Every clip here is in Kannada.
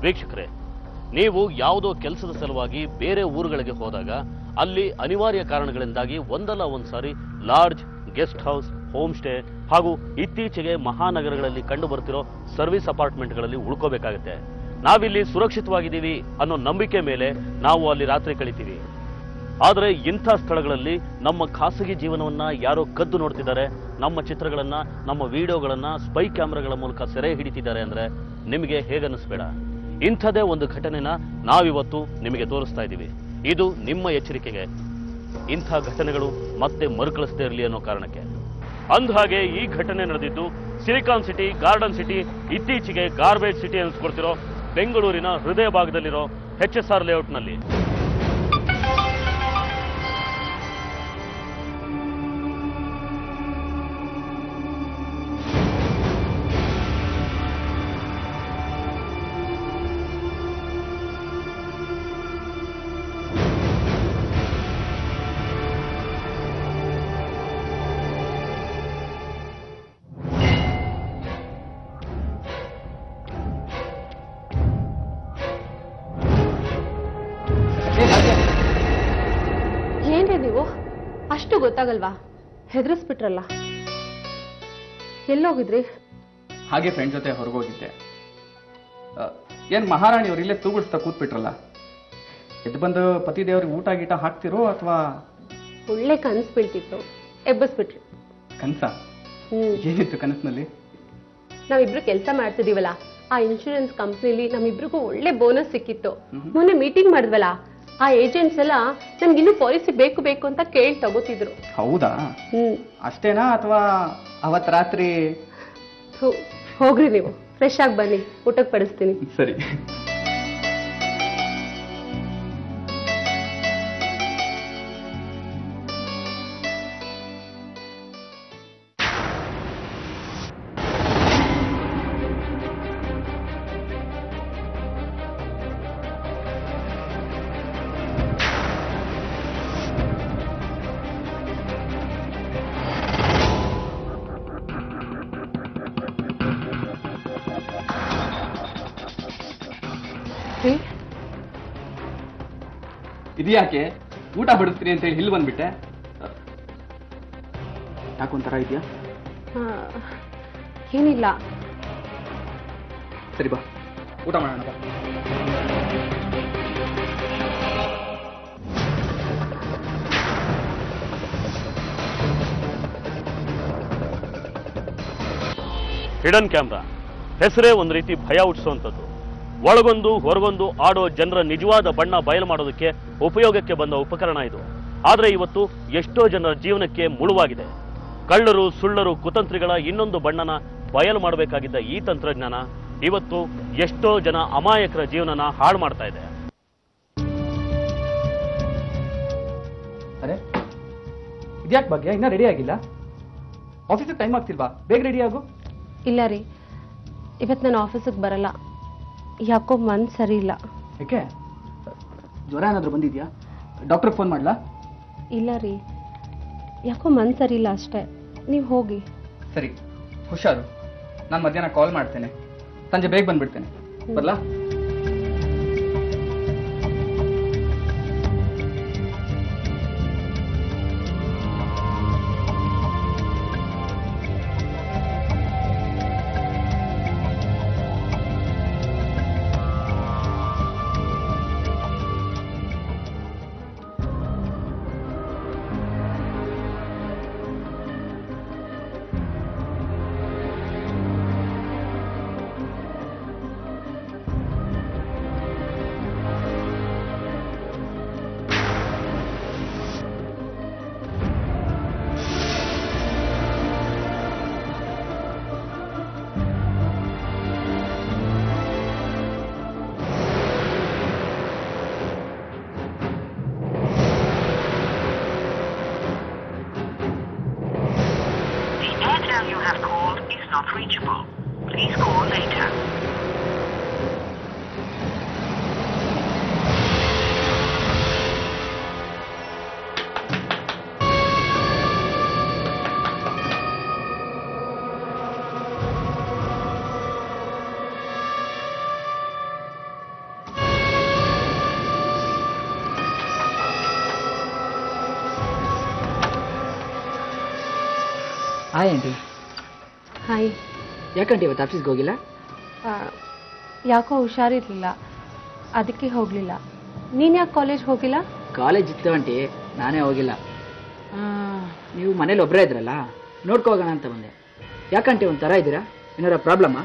ವೀಕ್ಷಕರೇ ನೀವು ಯಾವುದೋ ಕೆಲಸದ ಸಲುವಾಗಿ ಬೇರೆ ಊರುಗಳಿಗೆ ಹೋದಾಗ ಅಲ್ಲಿ ಅನಿವಾರ್ಯ ಕಾರಣಗಳಿಂದಾಗಿ ಒಂದಲ್ಲ ಒಂದು ಸಾರಿ lodge guest house home stay ಹಾಗೂ ಇತ್ತೀಚೆಗೆ ಮಹಾನಗರಗಳಲ್ಲಿ ಕಂಡು ಬರ್ತಿರೋ ಸರ್ವಿಸ್ ಅಪಾರ್ಟ್ಮೆಂಟ್ಗಳಲ್ಲಿ ಉಳ್ಕೋಬೇಕಾಗತ್ತೆ ನಾವಿಲ್ಲಿ ಸುರಕ್ಷಿತವಾಗಿದ್ದೀವಿ ಅನ್ನೋ ನಂಬಿಕೆ ಮೇಲೆ ನಾವು ಅಲ್ಲಿ ರಾತ್ರಿ ಕಳಿತೀವಿ ಆದರೆ ಇಂಥ ಸ್ಥಳಗಳಲ್ಲಿ ನಮ್ಮ ಖಾಸಗಿ ಜೀವನವನ್ನ ಯಾರೋ ಕದ್ದು ನೋಡ್ತಿದ್ದಾರೆ ನಮ್ಮ ಚಿತ್ರಗಳನ್ನ ನಮ್ಮ ವಿಡಿಯೋಗಳನ್ನ ಸ್ಪೈ ಕ್ಯಾಮ್ರಾಗಳ ಮೂಲಕ ಸೆರೆ ಹಿಡಿತಿದ್ದಾರೆ ಅಂದ್ರೆ ನಿಮಗೆ ಹೇಗನ್ನಿಸ್ಬೇಡ ಇಂಥದೇ ಒಂದು ಘಟನೆನ ನಾವಿವತ್ತು ನಿಮಗೆ ತೋರಿಸ್ತಾ ಇದ್ದೀವಿ ಇದು ನಿಮ್ಮ ಎಚ್ಚರಿಕೆಗೆ ಇಂಥ ಘಟನೆಗಳು ಮತ್ತೆ ಮರುಕಳಿಸದೇ ಇರಲಿ ಅನ್ನೋ ಕಾರಣಕ್ಕೆ ಅಂದಹಾಗೆ ಈ ಘಟನೆ ನಡೆದಿದ್ದು ಸಿಲಿಕಾನ್ ಸಿಟಿ ಗಾರ್ಡನ್ ಸಿಟಿ ಇತ್ತೀಚೆಗೆ ಗಾರ್ಬೇಜ್ ಸಿಟಿ ಅನಿಸ್ಕೊಳ್ತಿರೋ ಬೆಂಗಳೂರಿನ ಹೃದಯ ಭಾಗದಲ್ಲಿರೋ ಎಚ್ ಎಸ್ ಆರ್ ಲೇಔಟ್ನಲ್ಲಿ ಏನ್ರಿ ನೀವು ಅಷ್ಟು ಗೊತ್ತಾಗಲ್ವಾ ಹೆದರಿಸ್ಬಿಟ್ರಲ್ಲ ಎಲ್ಲೋಗಿದ್ರಿ ಹಾಗೆ ಫ್ರೆಂಡ್ ಜೊತೆ ಹೊರಗೋಗಿದ್ದೆ ಆ, ಏನ್ ಮಹಾರಾಣಿ ಅವ್ರು ಇಲ್ಲೇ ತೂಗುಡ್ಸ್ತಾ ಕೂತ್ಬಿಟ್ರಲ್ಲ ಎದ್ದು ಬಂದು ಪತಿದೇವ್ರಿಗೆ ಊಟ ಗೀಟ ಹಾಕ್ತಿರೋ ಅಥವಾ ಒಳ್ಳೆ ಕನ್ಸ್ ಬೀಳ್ತಿತ್ತು ಎಬ್ಬಸ್ಬಿಟ್ರಿ ಕನ್ಸ ಹ್ಮ್ ಏನಿತ್ತು ಕನಸಿನಲ್ಲಿ ನಾವಿಬ್ರು ಕೆಲಸ ಮಾಡ್ತಿದೀವಲ್ಲ ಆ ಇನ್ಶೂರೆನ್ಸ್ ಕಂಪ್ನಿಲಿ ನಮ್ಮಿಬ್ರಿಗೂ ಒಳ್ಳೆ ಬೋನಸ್ ಸಿಕ್ಕಿತ್ತು ಮೊನ್ನೆ ಮೀಟಿಂಗ್ ಮಾಡಿದ್ವಲ್ಲ ಆ ಏಜೆಂಟ್ಸ್ ಎಲ್ಲ ನಮ್ಗಿನ್ನೂ ಪಾಲಿಸಿ ಬೇಕು ಬೇಕು ಅಂತ ಕೇಳಿ ತಗೋತಿದ್ರು ಹೌದಾ ಹ್ಮ್ ಅಷ್ಟೇನಾ ಅಥವಾ ಅವತ್ ರಾತ್ರಿ ಥು, ಹೋಗ್ರಿ ನೀವು ಫ್ರೆಶ್ ಆಗಿ ಬನ್ನಿ ಊಟಕ್ಕೆ ಪಡಿಸ್ತೀನಿ ಸರಿ ರೀ ಇದ್ಯಾಕೆ ಊಟ ಬಡಿಸ್ತೀನಿ ಅಂತ ಹೇಳಿ ಇಲ್ಲಿ ಬಂದ್ಬಿಟ್ಟೆ ಯಾಕೊಂಥರ ಇದೆಯಾ ಆ, ಏನಿಲ್ಲ ಸರಿ ಬಾ ಊಟ ಮಾಡೋಣ ಬಾ ಹಿಡನ್ ಕ್ಯಾಮ್ರಾ ಹೆಸರೇ ಒಂದು ರೀತಿ ಭಯ ಹುಟ್ಟಿಸುವಂಥದ್ದು ಒಳಗೊಂದು ಹೊರಗೊಂದು ಆಡೋ ಜನರ ನಿಜವಾದ ಬಣ್ಣ ಬಯಲು ಮಾಡೋದಕ್ಕೆ ಉಪಯೋಗಕ್ಕೆ ಬಂದ ಉಪಕರಣ ಇದು ಆದರೆ ಇವತ್ತು ಎಷ್ಟೋ ಜನರ ಜೀವನಕ್ಕೆ ಮುಳುವಾಗಿದೆ ಕಳ್ಳರು ಸುಳ್ಳರು ಕುತಂತ್ರಿಗಳ ಇನ್ನೊಂದು ಬಣ್ಣನ ಬಯಲು ಮಾಡಬೇಕಾಗಿದ್ದ ಈ ತಂತ್ರಜ್ಞಾನ ಇವತ್ತು ಎಷ್ಟೋ ಜನ ಅಮಾಯಕರ ಜೀವನನ ಹಾಳು ಮಾಡ್ತಾ ಇದೆ ಅರೆ ಇದ್ಯಾಕೆ ಬಗ್ಗೆ ಇನ್ನೂ ರೆಡಿ ಆಗಿಲ್ಲ ಆಫೀಸಿಗೆ ಟೈಮ್ ಆಗ್ತಿಲ್ವಾ ಬೇಗ ರೆಡಿ ಆಗು ಇಲ್ಲ ರೀ ಇವತ್ತು ನಾನು ಆಫೀಸಿಗೆ ಬರಲ್ಲ ಯಾಕೋ ಮನ್ ಸರಿ ಇಲ್ಲ ಯಾಕೆ ಜ್ವರ ಏನಾದರೂ ಬಂದಿದ್ಯಾ ಡಾಕ್ಟ್ರಿಗೆ ಫೋನ್ ಮಾಡಲಾ ಇಲ್ಲ ರೀ ಯಾಕೋ ಮನ್ ಸರಿ ಇಲ್ಲ ಅಷ್ಟೇ ನೀವು ಹೋಗಿ ಸರಿ ಹುಷಾರು ನಾನು ಮಧ್ಯಾಹ್ನ ಕಾಲ್ ಮಾಡ್ತೇನೆ ಸಂಜೆ ಬೇಗ ಬಂದ್ಬಿಡ್ತೇನೆ ಬರಲಾ The Airtel you have called is not reachable. Please call later. Hi aunty hi ಯಾಕಂಟಿ ಇವತ್ತು ಆಫೀಸ್ಗೆ ಹೋಗಿಲ್ಲ ಆ, ಯಾಕೋ ಹುಷಾರಿರ್ಲಿಲ್ಲ ಅದಕ್ಕೆ ಹೋಗಲಿಲ್ಲ ನೀನು ಯಾಕೆ ಕಾಲೇಜ್ ಹೋಗಿಲ್ಲ ಕಾಲೇಜ್ ಇತ್ತು ಆಂಟಿ ನಾನೇ ಹೋಗಿಲ್ಲ ಆ, ನೀವು ಮನೇಲಿ ಒಬ್ಬರೇ ಇದ್ರಲ್ಲ ನೋಡ್ಕೊ ಹೋಗೋಣ ಅಂತ ಬಂದೆ ಯಾಕಂಟಿ ಒಂಥರ ಇದ್ದೀರಾ ಏನಾರ ಪ್ರಾಬ್ಲಮ್ಮಾ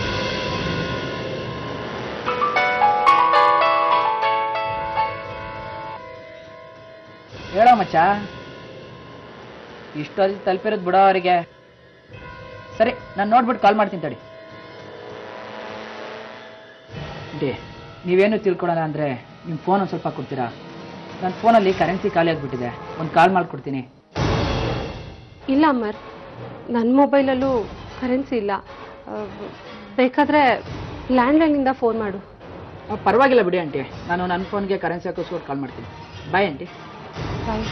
ಹೇಳೋ ಮಚ್ಚ ಇಷ್ಟೊಲ್ಲಿ ತಲುಪಿರೋದು ಬಿಡೋ ಅವರಿಗೆ ಸರಿ ನಾನು ನೋಡ್ಬಿಟ್ಟು ಕಾಲ್ ಮಾಡ್ತೀನಿ ತಡಿ ಡೇ ನೀವೇನು ತಿಳ್ಕೊಳಲ್ಲ ಅಂದರೆ ನಿಮ್ಮ ಫೋನ್ ಒಂದು ಸ್ವಲ್ಪ ಕೊಡ್ತೀರಾ ನನ್ನ ಫೋನಲ್ಲಿ ಕರೆನ್ಸಿ ಖಾಲಿ ಆಗಿಬಿಟ್ಟಿದೆ ಒಂದು ಕಾಲ್ ಮಾಡಿಕೊಡ್ತೀನಿ ಇಲ್ಲ ಅಮರ್ ನನ್ನ ಮೊಬೈಲಲ್ಲೂ ಕರೆನ್ಸಿ ಇಲ್ಲ ಆ, ಬೇಕಾದರೆ ಲ್ಯಾಂಡ್ಲೈನಿಂದ ಫೋನ್ ಮಾಡು ಆ, ಪರವಾಗಿಲ್ಲ ಬಿಡಿ ಆಂಟಿ ನಾನು ನನ್ನ ಫೋನ್ಗೆ ಕರೆನ್ಸಿ ಹಾಕಿಸ್ಕೊಂಡು ಕಾಲ್ ಮಾಡ್ತೀನಿ ಬಾಯ್ ಆಂಟಿ ಬಾಯ್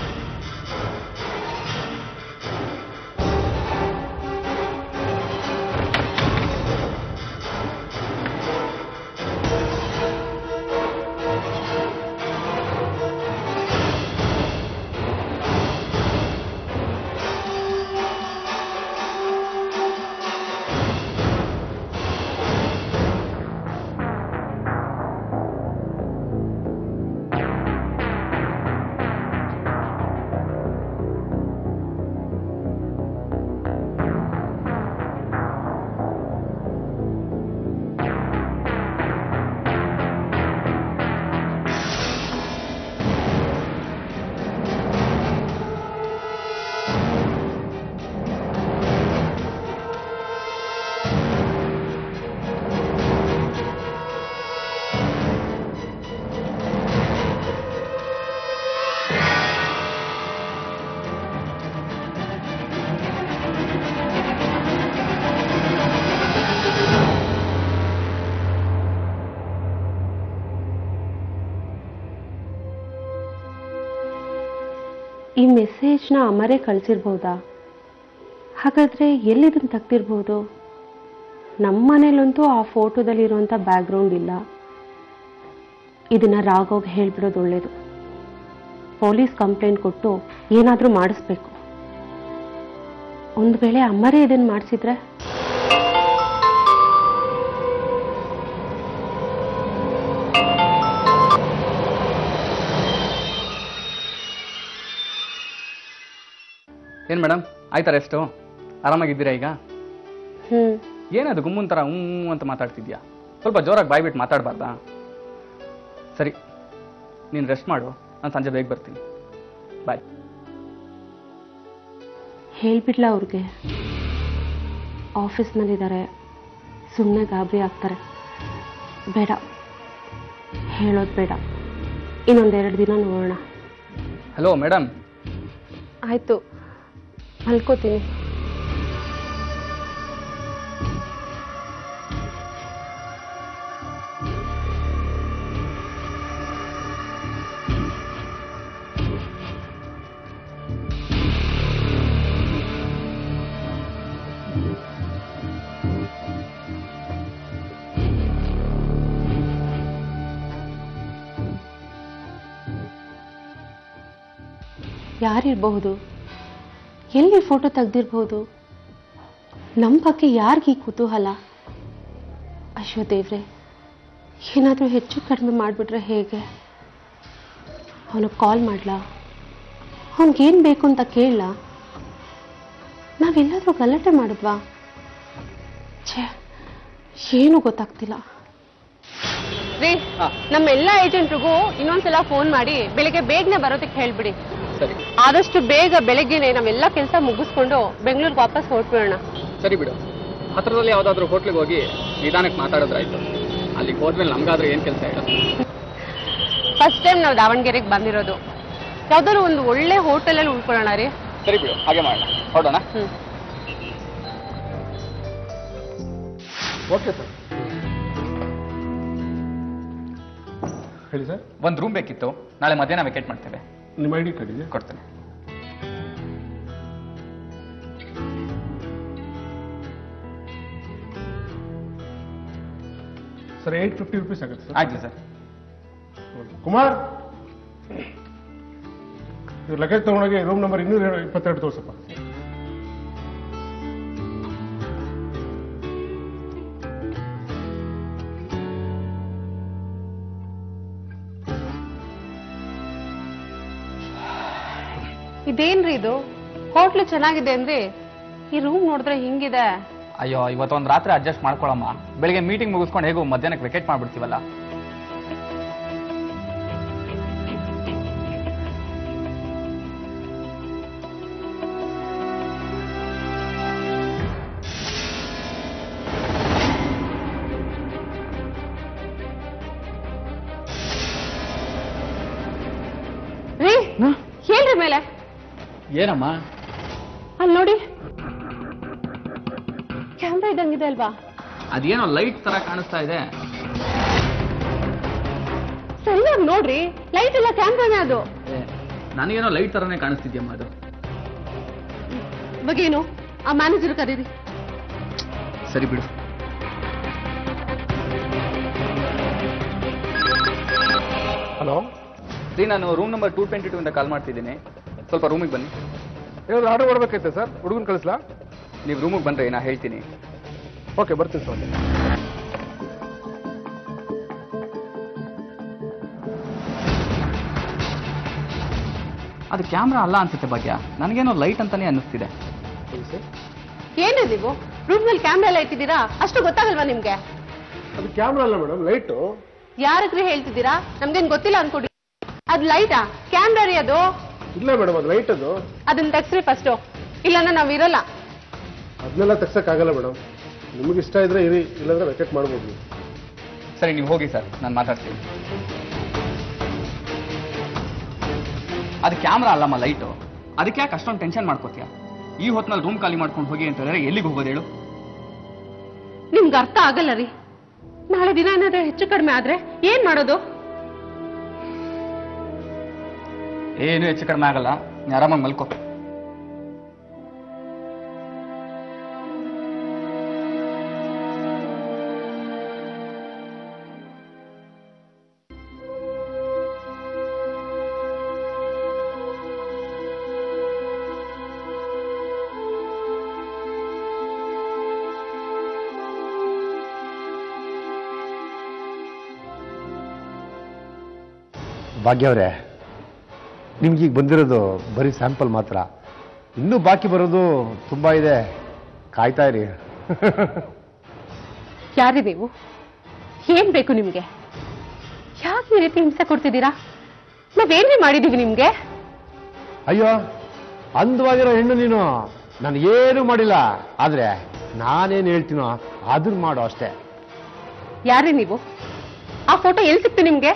ಈ ಮೆಸೇಜ್ನ ಅಮರೇ ಕಳಿಸಿರ್ಬೋದಾ ಹಾಗಾದರೆ ಎಲ್ಲಿದನ್ನು ತೆಗ್ದಿರ್ಬೋದು ನಮ್ಮ ಮನೇಲಂತೂ ಆ ಫೋಟೋದಲ್ಲಿರುವಂಥ ಬ್ಯಾಕ್ಗ್ರೌಂಡ್ ಇಲ್ಲ ಇದನ್ನು ರಾಘವ್ಗೆ ಹೇಳ್ಬಿಡೋದು ಒಳ್ಳೇದು ಪೊಲೀಸ್ ಕಂಪ್ಲೇಂಟ್ ಕೊಟ್ಟು ಏನಾದರೂ ಮಾಡಿಸ್ಬೇಕು ಒಂದು ವೇಳೆ ಅಮ್ಮರೇ ಇದನ್ನು ಮಾಡಿಸಿದ್ರೆ ಏನು ಮೇಡಮ್ ಆಯ್ತಾ ರೆಸ್ಟು ಆರಾಮಾಗಿದ್ದೀರಾ ಈಗ ಹ್ಞೂ ಏನದು ಗುಮ್ಮನ್ ಥರ ಹ್ಞೂ ಅಂತ ಮಾತಾಡ್ತಿದ್ಯಾ ಸ್ವಲ್ಪ ಜೋರಾಗಿ ಬಾಯ್ಬಿಟ್ಟು ಮಾತಾಡಬಾರ್ದಾ ಸರಿ ನೀನು ರೆಸ್ಟ್ ಮಾಡು ನಾನು ಸಂಜೆ ಬೇಗ ಬರ್ತೀನಿ ಬಾಯ್ ಹೇಳ್ಬಿಡ್ಲ ಅವ್ರಿಗೆ ಆಫೀಸ್ನಲ್ಲಿದ್ದಾರೆ ಸುಮ್ಮನೆ ಗಾಬರಿ ಆಗ್ತಾರೆ ಬೇಡ ಹೇಳೋದು ಬೇಡ ಇನ್ನೊಂದೆರಡು ದಿನ ನೋಡೋಣ ಹಲೋ ಮೇಡಮ್ ಆಯಿತು ಮಲ್ಕೋತೀನಿ ಯಾರಿರಬಹುದು ಎಲ್ಲಿ ಫೋಟೋ ತೆಗ್ದಿರ್ಬೋದು ನಮ್ಮ ಬಗ್ಗೆ ಯಾರಿಗೆ ಈ ಕುತೂಹಲ ಅಯ್ಯೋ ದೇವ್ರೆ ಏನಾದರೂ ಹೆಚ್ಚು ಕಡಿಮೆ ಮಾಡಿಬಿಟ್ರೆ ಹೇಗೆ ಅವನಿಗೆ ಕಾಲ್ ಮಾಡ್ಲಾ ಅವನಿಗೇನು ಬೇಕು ಅಂತ ಕೇಳಲ್ಲ ನಾವೆಲ್ಲಾದರೂ ಗಲಾಟೆ ಮಾಡಿದ್ವಾ ಛೇ ಏನು ಗೊತ್ತಾಗ್ತಿಲ್ಲ ರೀ ನಮ್ಮ ಎಲ್ಲ ಏಜೆಂಟ್ರಿಗೂ ಇನ್ನೊಂದ್ಸಲ ಫೋನ್ ಮಾಡಿ ಬೆಳಿಗ್ಗೆ ಬೇಗನೆ ಬರೋದಕ್ಕೆ ಹೇಳ್ಬಿಡಿ ಸರಿ ಆದಷ್ಟು ಬೇಗ ಬೆಳಗ್ಗೆನೆ ನಾವೆಲ್ಲ ಕೆಲಸ ಮುಗಿಸ್ಕೊಂಡು ಬೆಂಗಳೂರಿಗೆ ವಾಪಸ್ ಹೊರಟ್ಬಿಡೋಣ ಸರಿ ಬಿಡು ಹತ್ರದಲ್ಲಿ ಯಾವುದಾದ್ರೂ ಹೋಟ್ಲಿಗೆ ಹೋಗಿ ನಿಧಾನಕ್ಕೆ ಮಾತಾಡೋದ್ರಾಯ್ತು ಅಲ್ಲಿಗೆ ಹೋದ್ಮೇಲೆ ನಮ್ಗಾದ್ರೆ ಏನು ಕೆಲಸ ಇಲ್ಲ ಫಸ್ಟ್ ಟೈಮ್ ನಾವು ದಾವಣಗೆರೆಗೆ ಬಂದಿರೋದು ಯಾವ್ದಾದ್ರು ಒಂದು ಒಳ್ಳೆ ಹೋಟೆಲಲ್ಲಿ ಉಳ್ಕೊಳ್ಳೋಣ ರೀ ಸರಿ ಬಿಡು ಹಾಗೆ ಮಾಡೋಣ ಹೊರಡೋಣ ಹ್ಮ್ ಓಕೆ ಸರ್ ಹೇಳಿ ಸರ್ ಒಂದು ರೂಮ್ ಬೇಕಿತ್ತು ನಾಳೆ ಮಧ್ಯಾಹ್ನ ವೆಕೇಟ್ ಮಾಡ್ತೇವೆ ನಿಮ್ಮ ಐ ಡಿ ಕಾರ್ಡ್ ಇದೆ ಕೊಡ್ತೇನೆ ಸರ್ ಏಯ್ಟ್ ಫಿಫ್ಟಿ ರುಪೀಸ್ ಆಗುತ್ತೆ ಸರ್ ಆಯ್ತು ಸರ್ ಕುಮಾರ್ ಇವ್ರ ಲಗೇಜ್ ತಗೊಂಡೋಗಿ ರೂಮ್ ನಂಬರ್ ಇನ್ನೂರ ಇಪ್ಪತ್ತೆರಡು ತೋರ್ಸಪ್ಪ ಇದೇನ್ರಿ ಇದು ಹೋಟ್ಲು ಚೆನ್ನಾಗಿದೆ ಅಂದ್ರೆ ಈ ರೂಮ್ ನೋಡಿದ್ರೆ ಹಿಂಗಿದೆ ಅಯ್ಯೋ ಇವತ್ತೊಂದು ರಾತ್ರಿ ಅಡ್ಜಸ್ಟ್ ಮಾಡ್ಕೊಳಮ್ಮ ಬೆಳಿಗ್ಗೆ ಮೀಟಿಂಗ್ ಮುಗಿಸ್ಕೊಂಡು ಹೇಗೂ ಮಧ್ಯಾಹ್ನಕ್ಕೆ ವೆಕೆಟ್ ಮಾಡ್ಬಿಡ್ತೀವಲ್ಲ ರೀ ಹೇಳ್ರಿ ಮೇಲೆ ಏನಮ್ಮ ಅಲ್ಲಿ ನೋಡಿ ಕ್ಯಾಮ್ರಾ ಇದ್ದಂಗಿದೆ ಅಲ್ವಾ ಅದೇನೋ ಲೈಟ್ ತರ ಕಾಣಿಸ್ತಾ ಇದೆ ಸರಿಯಾಗಿ ನೋಡ್ರಿ ಲೈಟ್ ಇಲ್ಲ ಕ್ಯಾಮ್ರಾನೇ ಅದು ನನಗೇನೋ ಲೈಟ್ ತರನೇ ಕಾಣಿಸ್ತಿದ್ಯಮ್ಮ ಅದು ಇವಾಗ ಏನು ಆ ಮ್ಯಾನೇಜರ್ ಕರೀರಿ ಸರಿ ಬಿಡು ಹಲೋ ರೀ ನಾನು room number two twenty two ಇಂದ ಕಾಲ್ ಮಾಡ್ತಿದ್ದೀನಿ ಸ್ವಲ್ಪ ರೂಮಿಗೆ ಬನ್ನಿ ಏನಾದ್ರು ಆರ್ಡರ್ ಮಾಡ್ಬೇಕೈತೆ ಸರ್ ಹುಡುಗನ್ ಕಳಿಸ್ಲಾ ನೀವು ರೂಮಿಗೆ ಬಂದ್ರೆ ನಾ ಹೇಳ್ತೀನಿ ಓಕೆ ಬರ್ತೀನಿ ಸರ್ ಅದು ಕ್ಯಾಮ್ರಾ ಅಲ್ಲ ಅನ್ಸುತ್ತೆ ಭಾಗ್ಯ ನನಗೇನೋ ಲೈಟ್ ಅಂತಾನೆ ಅನ್ನಿಸ್ತಿದೆ ಏನ್ರಿ ನೀವು ರೂಮ್ ನಲ್ಲಿ ಕ್ಯಾಮ್ರಾ ಎಲ್ಲ ಇಟ್ಟಿದ್ದೀರಾ ಅಷ್ಟು ಗೊತ್ತಾಗಲ್ವಾ ನಿಮ್ಗೆ ಅದು ಕ್ಯಾಮ್ರಾ ಅಲ್ಲ ಮೇಡಮ್ ಲೈಟು ಯಾರಕ್ರಿ ಹೇಳ್ತಿದ್ದೀರಾ ನಮ್ಗೇನ್ ಗೊತ್ತಿಲ್ಲ ಅನ್ಕೊಡಿ ಅದ್ ಲೈಟಾ ಕ್ಯಾಮ್ರಾ ರೀ ಅದು ಇಲ್ಲ ಮೇಡಮ್ ಅದು ಲೈಟ್ ಅದು ಅದನ್ನ ತೆಗ್ಸ್ರಿ ಫಸ್ಟು ಇಲ್ಲಾಂದ್ರೆ ನಾವ್ ಇರಲ್ಲ ಅದನ್ನೆಲ್ಲ ತೆಗ್ಸಕ್ಕಾಗಲ್ಲ ಮೇಡಮ್ ನಿಮಗೆ ಇಷ್ಟ ಇದ್ರೆ ಇರಿ ಇಲ್ಲಾಂದ್ರೆ ವೆಕೆಟ್ ಮಾಡ್ಬೋದು ನೀವು ಸರಿ ನೀವು ಹೋಗಿ ಸರ್ ನಾನು ಮಾತಾಡ್ತೀನಿ ಅದು ಕ್ಯಾಮ್ರಾ ಅಲ್ಲಮ್ಮ ಲೈಟು ಅದಕ್ಕೆ ಯಾಕೆ ಅಷ್ಟೊಂದು ಟೆನ್ಷನ್ ಮಾಡ್ಕೋತೀಯ ಈ ಹೊತ್ನಲ್ಲಿ ರೂಮ್ ಖಾಲಿ ಮಾಡ್ಕೊಂಡು ಹೋಗಿ ಅಂತ ಹೇಳಿದ್ರೆ ಎಲ್ಲಿಗೆ ಹೋಗೋದು ಹೇಳು ನಿಮ್ಗೆ ಅರ್ಥ ಆಗಲ್ಲ ರೀ ನಾಳೆ ದಿನ ಏನಾದ್ರೆ ಹೆಚ್ಚು ಕಡಿಮೆ ಆದ್ರೆ ಏನ್ ಮಾಡೋದು ಏನು ಹೆಚ್ಚು ಕಡಿಮೆ ಆಗಲ್ಲ ನೀನ್ ಆರಾಮಾಗಿ ಮಲ್ಕೋ ಭಾಗ್ಯ ಅವರೇ ನಿಮ್ಗೆ ಈಗ ಬಂದಿರೋದು ಬರೀ ಸ್ಯಾಂಪಲ್ ಮಾತ್ರ ಇನ್ನೂ ಬಾಕಿ ಬರೋದು ತುಂಬ ಇದೆ ಕಾಯ್ತಾ ಇರಿ ಯಾರಿ ನೀವು ಏನ್ ಬೇಕು ನಿಮ್ಗೆ ಯಾಕೆ ಈ ರೀತಿ ಹಿಂಸೆ ಕೊಡ್ತಿದ್ದೀರಾ ನಾವೇನ್ರಿ ಮಾಡಿದೀವಿ ನಿಮ್ಗೆ ಅಯ್ಯೋ ಅಂದವಾಗಿರೋ ಹೆಣ್ಣು ನೀನು ನಾನು ಏನೂ ಮಾಡಿಲ್ಲ ಆದರೆ ನಾನೇನು ಹೇಳ್ತೀನೋ ಅದನ್ನ ಮಾಡು ಅಷ್ಟೇ ಯಾರಿ ನೀವು ಆ ಫೋಟೋ ಎಲ್ಲಿ ಸಿಕ್ತು ನಿಮ್ಗೆ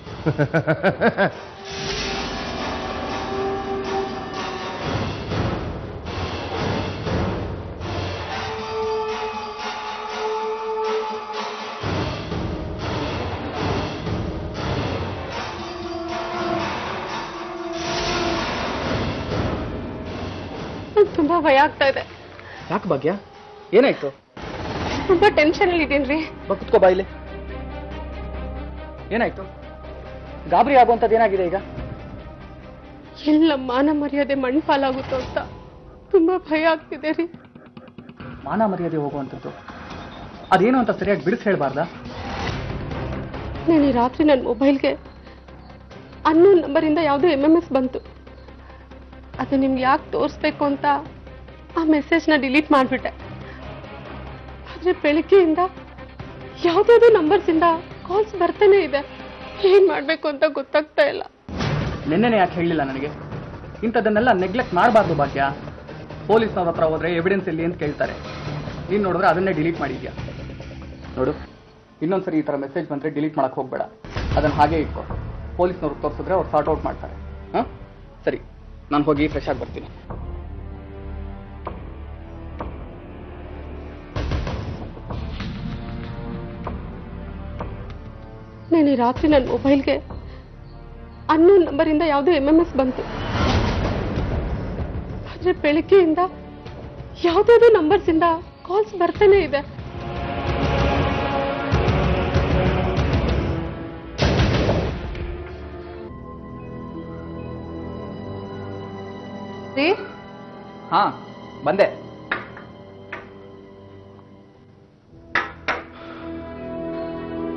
ನಂಗ್ ತುಂಬಾ ಭಯ ಆಗ್ತಾ ಇದೆ ಯಾಕೆ ಭಾಗ್ಯ ಏನಾಯ್ತು ತುಂಬಾ ಟೆನ್ಷನ್ ಅಲ್ಲಿ ಇದೀನ್ರಿ ಬಾ ಕುತ್ಕೋ ಬಾ ಇಲ್ಲಿ ಏನಾಯ್ತು ಗಾಬರಿ ಆಗುವಂಥದ್ದು ಏನಾಗಿದೆ ಈಗ ಎಲ್ಲ ಮಾನ ಮರ್ಯಾದೆ ಮಣ್ಣು ಪಾಲಾಗುತ್ತೋ ಅಂತ ತುಂಬಾ ಭಯ ಆಗ್ತಿದೆ ರೀ ಮಾನ ಮರ್ಯಾದೆ ಹೋಗುವಂಥದ್ದು ಅದೇನು ಅಂತ ಸರಿಯಾಗಿ ಬಿಡಿಸಿ ಹೇಳ್ಬಾರ್ದಾ ನಾನು ಈ ರಾತ್ರಿ ನನ್ನ ಮೊಬೈಲ್ಗೆ ಅನ್ನೋನ್ ನಂಬರಿಂದ ಯಾವುದೋ ಎಮ್ ಎಮ್ ಎಸ್ ಬಂತು ಅದು ನಿಮ್ಗೆ ಯಾಕೆ ತೋರಿಸ್ಬೇಕು ಅಂತ ಆ ಮೆಸೇಜ್ನ ಡಿಲೀಟ್ ಮಾಡಿಬಿಟ್ಟೆ ಆದರೆ ಬೆಳಗ್ಗೆಯಿಂದ ಯಾವುದಾದ್ರು ನಂಬರ್ಸಿಂದ ಕಾಲ್ಸ್ ಬರ್ತಾನೆ ಇದೆ ಏನು ಮಾಡಬೇಕು ಅಂತ ಗೊತ್ತಾಗ್ತಾ ಇಲ್ಲ ನಿನ್ನೆನೆ ಯಾಕೆ ಹೇಳಲಿಲ್ಲ ನನಗೆ ಇಂಥದ್ದನ್ನೆಲ್ಲ ನೆಗ್ಲೆಕ್ಟ್ ಮಾಡಬಾರ್ದು ಭಾಗ್ಯ ಪೊಲೀಸ್ನವ್ರ ಹತ್ರ ಹೋದ್ರೆ ಎವಿಡೆನ್ಸ್ ಎಲ್ಲಿ ಅಂತ ಕೇಳ್ತಾರೆ ನೀನು ನೋಡಿದ್ರೆ ಅದನ್ನೇ ಡಿಲೀಟ್ ಮಾಡಿದ್ಯಾ ನೋಡು ಇನ್ನೊಂದ್ಸರಿ ಈ ಥರ ಮೆಸೇಜ್ ಬಂದರೆ ಡಿಲೀಟ್ ಮಾಡಕ್ಕೆ ಹೋಗ್ಬೇಡ ಅದನ್ನು ಹಾಗೆ ಇಟ್ಕೋ ಪೊಲೀಸ್ನವ್ರಿಗೆ ತೋರಿಸಿದ್ರೆ ಅವ್ರು ಸಾರ್ಟ್ ಔಟ್ ಮಾಡ್ತಾರೆ ಹಾಂ ಸರಿ ನಾನು ಹೋಗಿ ಫ್ರೆಶ್ ಆಗಿ ಬರ್ತೀನಿ ನಾನು ಈ ರಾತ್ರಿ ನನ್ನ ಮೊಬೈಲ್ಗೆ ಅನ್ನೋನ್ ನಂಬರಿಂದ ಯಾವುದೋ ಎಮ್ ಎಮ್ ಎಸ್ ಬಂತು ಆದರೆ ಬೆಳಗ್ಗೆಯಿಂದ ಯಾವುದಾದ್ರು ನಂಬರ್ಸಿಂದ ಕಾಲ್ಸ್ ಬರ್ತಾನೆ ಇದೆ ರೀ ಹಾಂ ಬಂದೆ